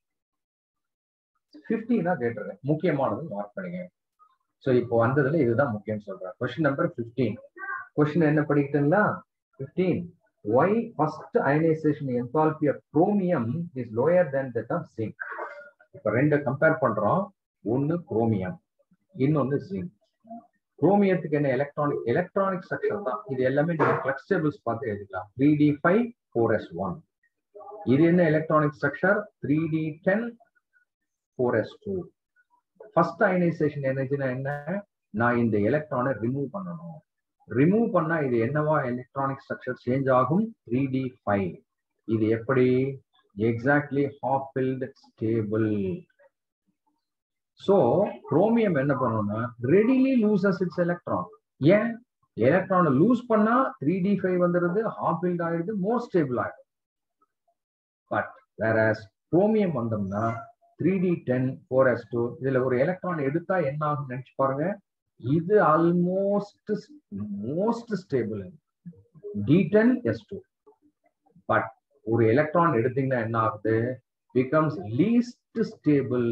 பிப்டீனா கேட்டிருக்கேன் முக்கியமானது மார்க் பண்ணுங்க ஸோ இப்போ வந்ததுல இதுதான் முக்கியம் சொல்றேன் கொஸ்டின் நம்பர் பிப்டீன் கொஸ்டின் என்ன படிக்கிட்டுங்களா fifteen why first ionisation enthalpy of chromium is lower than that of zinc இப்போ ரெண்டு கம்பேர் பண்றோம் ஒன்னு குரோமியம் இன்னொன்னு ஜிங்க் குரோமியத்துக்கு என்ன எலக்ட்ரானிக் எலக்ட்ரானிக் ஸ்ட்ரக்சர் தான் இது எல்லாமே நீங்க ஃபிளக்ஸ் டேபிள்ஸ் பார்த்து எழுதிக்கலாம் three D five four S one இது என்ன electronic structure three D ten four S two first ionisation எனர்ஜினா என்ன நான் இந்த எலக்ட்ரானை ரிமூவ் பண்ணணும் ரிமூவ் பண்ணா இது என்னவா எலக்ட்ரானிக் ஸ்ட்ரக்சர் சேஞ்ச் ஆகும் த்ரீ டி ஃபைவ் இது எப்படி exactly half filled stable so chromium என்ன பண்ணும்னா ரெடிலி லூசஸ் இட்ஸ் எலக்ட்ரான் ஏன் எலக்ட்ரானை லூஸ் பண்ணா த்ரீ டி ஃபைவ் வந்துடுது ஹாஃப் ஃபீல்ட் ஆயிடுது மோர் ஸ்டேபிள் ஆயிடும் பட் வேற குரோமியம் வந்தோம்னா three D ten four S two இதுல ஒரு எலக்ட்ரான் எடுத்தா என்ன ஆகும் நினைச்சு பாருங்க இது almost most stable D ten S two but ஒரு எலக்ட்ரான் எடுத்தீங்கன்னா என்ன ஆகுது becomes least stable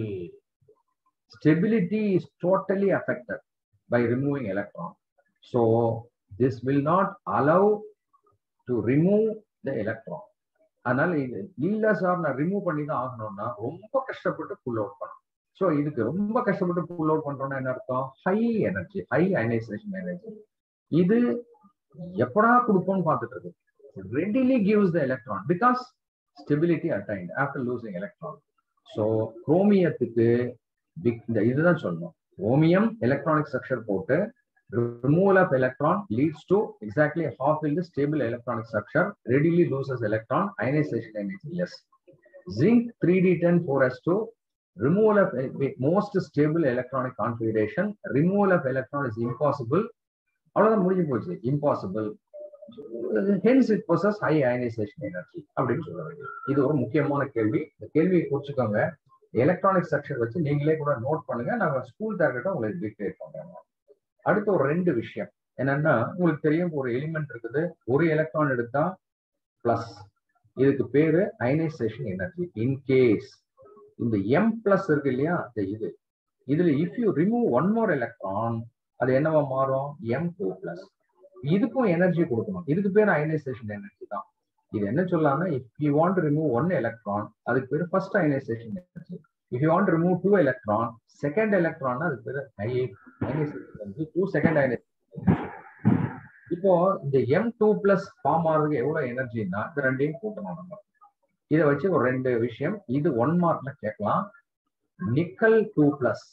stability is totally affected by removing electron. So this will not allow to remove the electron. அதனால இது இல்ல சார் நான் ரிமூவ் பண்ணி தான் ஆகணும்னா ரொம்ப கஷ்டப்பட்டு புல் அவுட் பண்ணணும் ஸோ இதுக்கு ரொம்ப கஷ்டப்பட்டு புல் அவுட் பண்றோம்னா என்ன அர்த்தம் high energy high ionisation energy இது எப்படா கொடுப்போம்னு பார்த்துட்டு இருக்கு readily gives the electron because stability attained after losing electron so குரோமியத்துக்கு இந்த இதுதான் சொல்லணும் ஓமியம் எலக்ட்ரானிக் ஸ்ட்ரக்சர் போட்டு removal of electron leads to exactly half filled stable electronic structure readily loses electron ionization energy less zinc 3d10 4s2 removal of most stable electronic configuration removal of electron is impossible அவ்வளவுதான் முடிஞ்சு போச்சு impossible hence it possess high ionisation energy அப்படின்னு சொல்ல வேண்டியது இது ஒரு முக்கியமான கேள்வி இந்த கேள்வியை குறிச்சுக்கோங்க எலக்ட்ரானிக் ஸ்ட்ரக்சர் வச்சு நீங்களே கூட நோட் பண்ணுங்க நாங்க ஸ்கூல் டார்கெட்டா உங்களுக்கு டிக்ளேர் பண்றோம் அடுத்த ஒரு ரெண்டு விஷயம் என்னன்னா உங்களுக்கு தெரியும் ஒரு எலிமெண்ட் இருக்குது ஒரு எலக்ட்ரான் எடுத்தா பிளஸ் இதுக்கு பேரு அயனைசேஷன் எனர்ஜி இன்கேஸ் இந்த எம் பிளஸ் இருக்கு இல்லையா இந்த இது இதுல if you remove one more electron அது என்னவா மாறும் எம் டூ பிளஸ் இதுக்கும் எனர்ஜி கொடுக்கணும் இதுக்கு பேர் அயனைசேஷன் எனர்ஜி தான் இது என்ன சொல்லலாம்னா if you want remove one electron அதுக்கு பேர் first ionisation energy if you want remove two electron second electron அதுக்கு பேர் ionisation energy two second ionisation இப்போ இந்த எம் டூ பிளஸ் ஃபார்ம் ஆகிறதுக்கு எவ்வளவு எனர்ஜின்னா இது ரெண்டையும் கூட்டணும் நம்ம இதை வச்சு ஒரு ரெண்டு விஷயம் இது ஒன் மார்க்ல கேட்கலாம் nickel two plus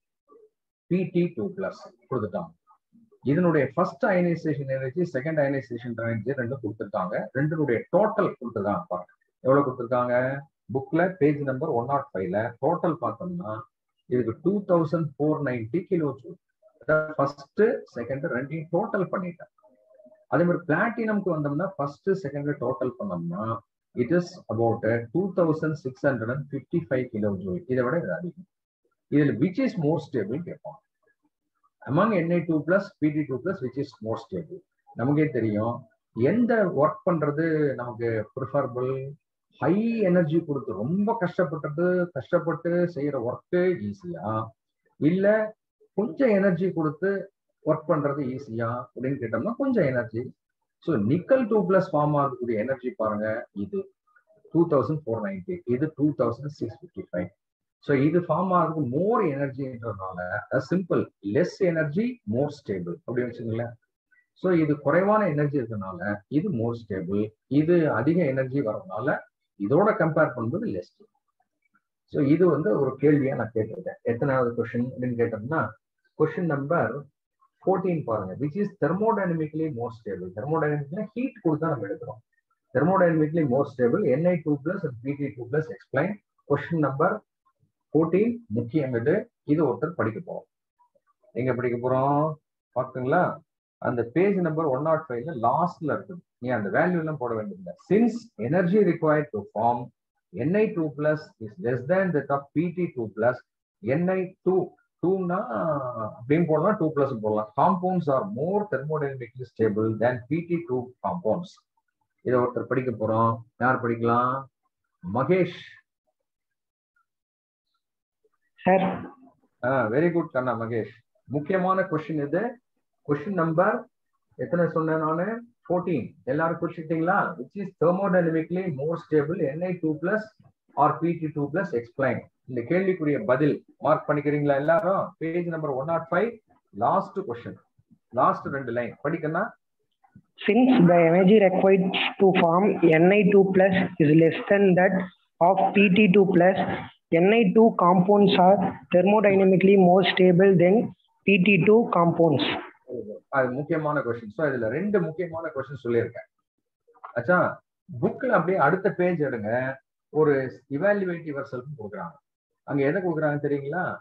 Pt two plus கொடுத்துட்டாங்க இதனுடைய first ionisation energy second ionisation energy ரெண்டும் கொடுத்துருக்காங்க ரெண்டுடைய டோட்டல் கொடுத்துருக்காங்க பாருங்க எவ்வளவு கொடுத்துருக்காங்க புக்ல பேஜ் நம்பர் ஒன் நாட் ஃபைவ்ல டோட்டல் பார்த்தோம்னா இதுக்கு two thousand four ninety kilo first second ரெண்டையும் டோட்டல் பண்ணிட்டேன் அதே மாதிரி பிளாட்டினம்க்கு வந்தோம்னா ஃபர்ஸ்ட் செகண்ட் டோட்டல் பண்ணோம்னா it is about two thousand six hundred and fifty five kilo joule இதை விட இது அதிகம் இதுல விச் இஸ் மோர் ஸ்டேபிள் கேட்பாங்க among Ni two plus Pt two plus which is more stable நமக்கே தெரியும் எந்த ஒர்க் பண்றது நமக்கு ப்ரிஃபரபிள் ஹை எனர்ஜி கொடுத்து ரொம்ப கஷ்டப்பட்டது கஷ்டப்பட்டு செய்யற ஒர்க்கு ஈஸியா இல்ல கொஞ்சம் எனர்ஜி கொடுத்து ஒர்க் பண்றது ஈஸியா அப்படின்னு கேட்டோம்னா கொஞ்சம் energy so nickel two plus form ஆகக்கூடிய எனர்ஜி பாருங்க இது டூ தௌசண்ட் ஃபோர் நைன்டி இது two thousand six fifty five so இது ஃபார்ம் ஆகுறதுக்கு மோர் எனர்ஜின்றதுனால simple less energy more stable அப்படி வச்சுங்களேன் ஸோ இது குறைவான எனர்ஜி இருக்கனால இது மோர் ஸ்டேபிள் இது அதிக எனர்ஜி வரதுனால இதோட கம்பேர் பண்ணும்போது லெஸ் ஸோ இது வந்து ஒரு கேள்வியா நான் கேட்டிருக்கேன் எத்தனாவது கொஸ்டின் அப்படின்னு கேட்டோம்னா கொஸ்டின் நம்பர் ஃபோர்டீன் பாருங்க which is thermodynamically more stable தெர்மோடைனமிக்ல ஹீட் கொடுத்தா நம்ம எடுக்கிறோம் thermodynamically more stable Ni two plus Pt two plus explain question number fourteen முக்கியம் இது இது ஒருத்தர் படிக்க போறோம் எங்க படிக்க போறோம் பாக்குங்களா அந்த பேஜ் நம்பர் ஒன் நாட் ஃபைவ்ல லாஸ்ட்ல இருக்குது நீ அந்த வேல்யூ எல்லாம் போட வேண்டியதில்லை since energy required to form Ni two plus is less than that of Pt two plus Ni two டூனா அப்படின்னு போடலாம் டூ பிளஸ் போடலாம் compounds are more thermodynamically stable than Pt two compounds இதை ஒருத்தர் படிக்க போறோம் யார் படிக்கலாம் மகேஷ் சார் வெரி குட் கண்ணா மகேஷ் முக்கியமான கொஸ்டின் இது கொஸ்டின் நம்பர் எத்தனை சொன்னேன் நானு ஃபோர்டீன் எல்லாரும் குறிச்சிட்டீங்களா which is thermodynamically more stable Ni two plus or Pt two plus explain இந்த கேள்விக்குரிய பதில் மார்க் பண்ணிக்கிறீங்களா எல்லாரும் page number one naught five last question last ரெண்டு லைன் படிக்கணும் Since the energy required to form Ni2 plus is less than that of Pt2 plus, Ni2 compounds are thermodynamically more stable than Pt2 compounds. அது முக்கியமான question so இதுல ரெண்டு முக்கியமான question சொல்லியிருக்கேன் ஆச்சா புக்ல அப்படியே அடுத்த பேஜ் எடுங்க ஒரு இவாலுவேட் யுவர் செல்ஃப் கொடுக்குறாங்க அங்க எதை கொடுக்குறாங்க தெரியுங்களா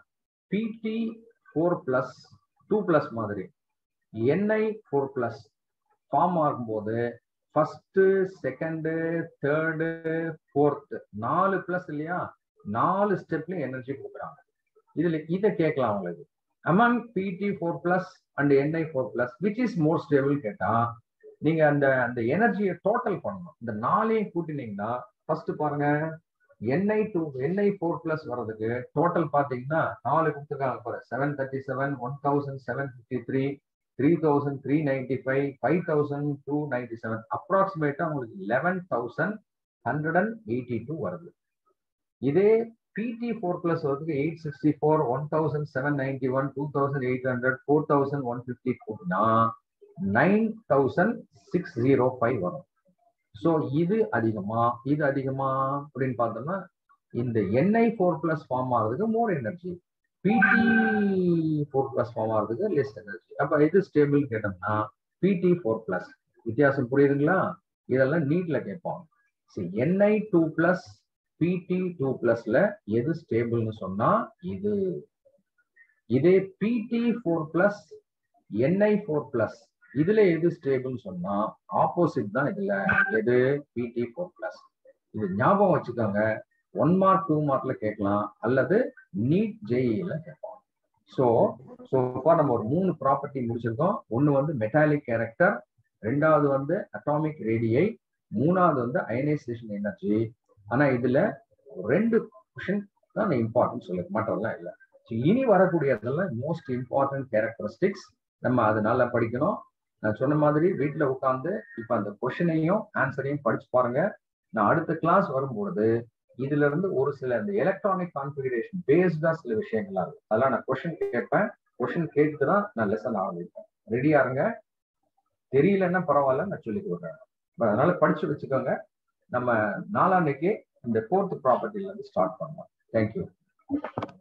Pt four plus two plus மாதிரி என்ஐ ஃபோர் பிளஸ் ஃபார்ம் ஆகும்போது ஃபர்ஸ்ட் செகண்டு தேர்டு ஃபோர்த்து நாலு பிளஸ் இல்லையா நாலு ஸ்டெப்லயும் எனர்ஜி கொடுக்குறாங்க இதுல இதை கேட்கலாம் உங்களுக்கு among Pt four plus and Ni four plus which is more stable கேட்டா நீங்க அந்த அந்த எனர்ஜியை டோட்டல் பண்ணணும் இந்த நாளையும் கூட்டினீங்கன்னா ஃபர்ஸ்ட் பாருங்க Ni two Ni four plus வர்றதுக்கு டோட்டல் பாத்தீங்கன்னா நாலு கொடுத்துருக்காங்க பாரு seven thirty seven one thousand seven fifty three three thousand three ninety five five thousand two ninety seven அப்ராக்சிமேட்டா உங்களுக்கு eleven thousand hundred and eighty two வருது இதே பிடி ஃபோர் பிளஸ் வரதுக்கு eight sixty four one thousand seven ninety one two thousand eight hundred four thousand one fifty கூட்டினா nine thousand six zero five வரும் so இது அதிகமா இது அதிகமா அப்படின்னு பார்த்தோம்னா இந்த என்ஐ ஃபோர் பிளஸ் ஃபார்ம் ஆகுறதுக்கு more energy Pt four plus form ஆகுறதுக்கு லெஸ் எனர்ஜி அப்ப எது ஸ்டேபிள் கேட்டோம்னா பிடி ஃபோர் பிளஸ் வித்தியாசம் புரியுதுங்களா இதெல்லாம் நீட்ல கேட்போம் சரி Ni two plus Pt two பிளஸ்ல எது ஸ்டேபிள்னு சொன்னா இது இதே Pt four plus Ni four plus இதுல எது ஸ்டேபிள் சொன்னா ஆப்போசிட் தான் இதுல எது பிடி ஃபோர் பிளஸ் இது ஞாபகம் வச்சுக்கோங்க ஒன் மார்க் டூ மார்க்ல கேட்கலாம் அல்லது நீட் ஜேஇல கேட்பாங்க ஸோ ஸோ நம்ம ஒரு மூணு ப்ராப்பர்ட்டி முடிச்சிருக்கோம் ஒன்னு வந்து மெட்டாலிக் கேரக்டர் ரெண்டாவது வந்து அட்டாமிக் ரேடியை மூணாவது வந்து அயனைசேஷன் எனர்ஜி ஆனா இதுல ரெண்டு கொஷின் தான் இம்பார்ட்டன்ட் சொல்லுது மற்றதெல்லாம் இல்லை இனி வரக்கூடியதெல்லாம் மோஸ்ட் இம்பார்ட்டன்ட் கேரக்டரிஸ்டிக்ஸ் நம்ம அது நல்லா படிக்கணும் நான் சொன்ன மாதிரி வீட்டுல உட்காந்து இப்ப அந்த கொஷினையும் ஆன்சரையும் படிச்சு பாருங்க நான் அடுத்த கிளாஸ் வரும்பொழுது இதுல இருந்து ஒரு சில இந்த எலக்ட்ரானிக் கான்ஃபிகரேஷன் பேஸ்டா சில விஷயங்கள்லாம் இருக்கு அதெல்லாம் நான் கொஷின் கேட்பேன் கொஷின் கேட்டு தான் நான் லெசன் ஆரம்பிப்பேன் ரெடியா இருங்க தெரியலன்னா பரவாயில்ல நான் சொல்லி கொடுக்குறேன் அதனால படிச்சு வச்சுக்கோங்க நம்ம நாளான்னைக்கு இந்த ஃபோர்த் ப்ராப்பர்ட்டில இருந்து ஸ்டார்ட் பண்ணலாம் தேங்க்யூ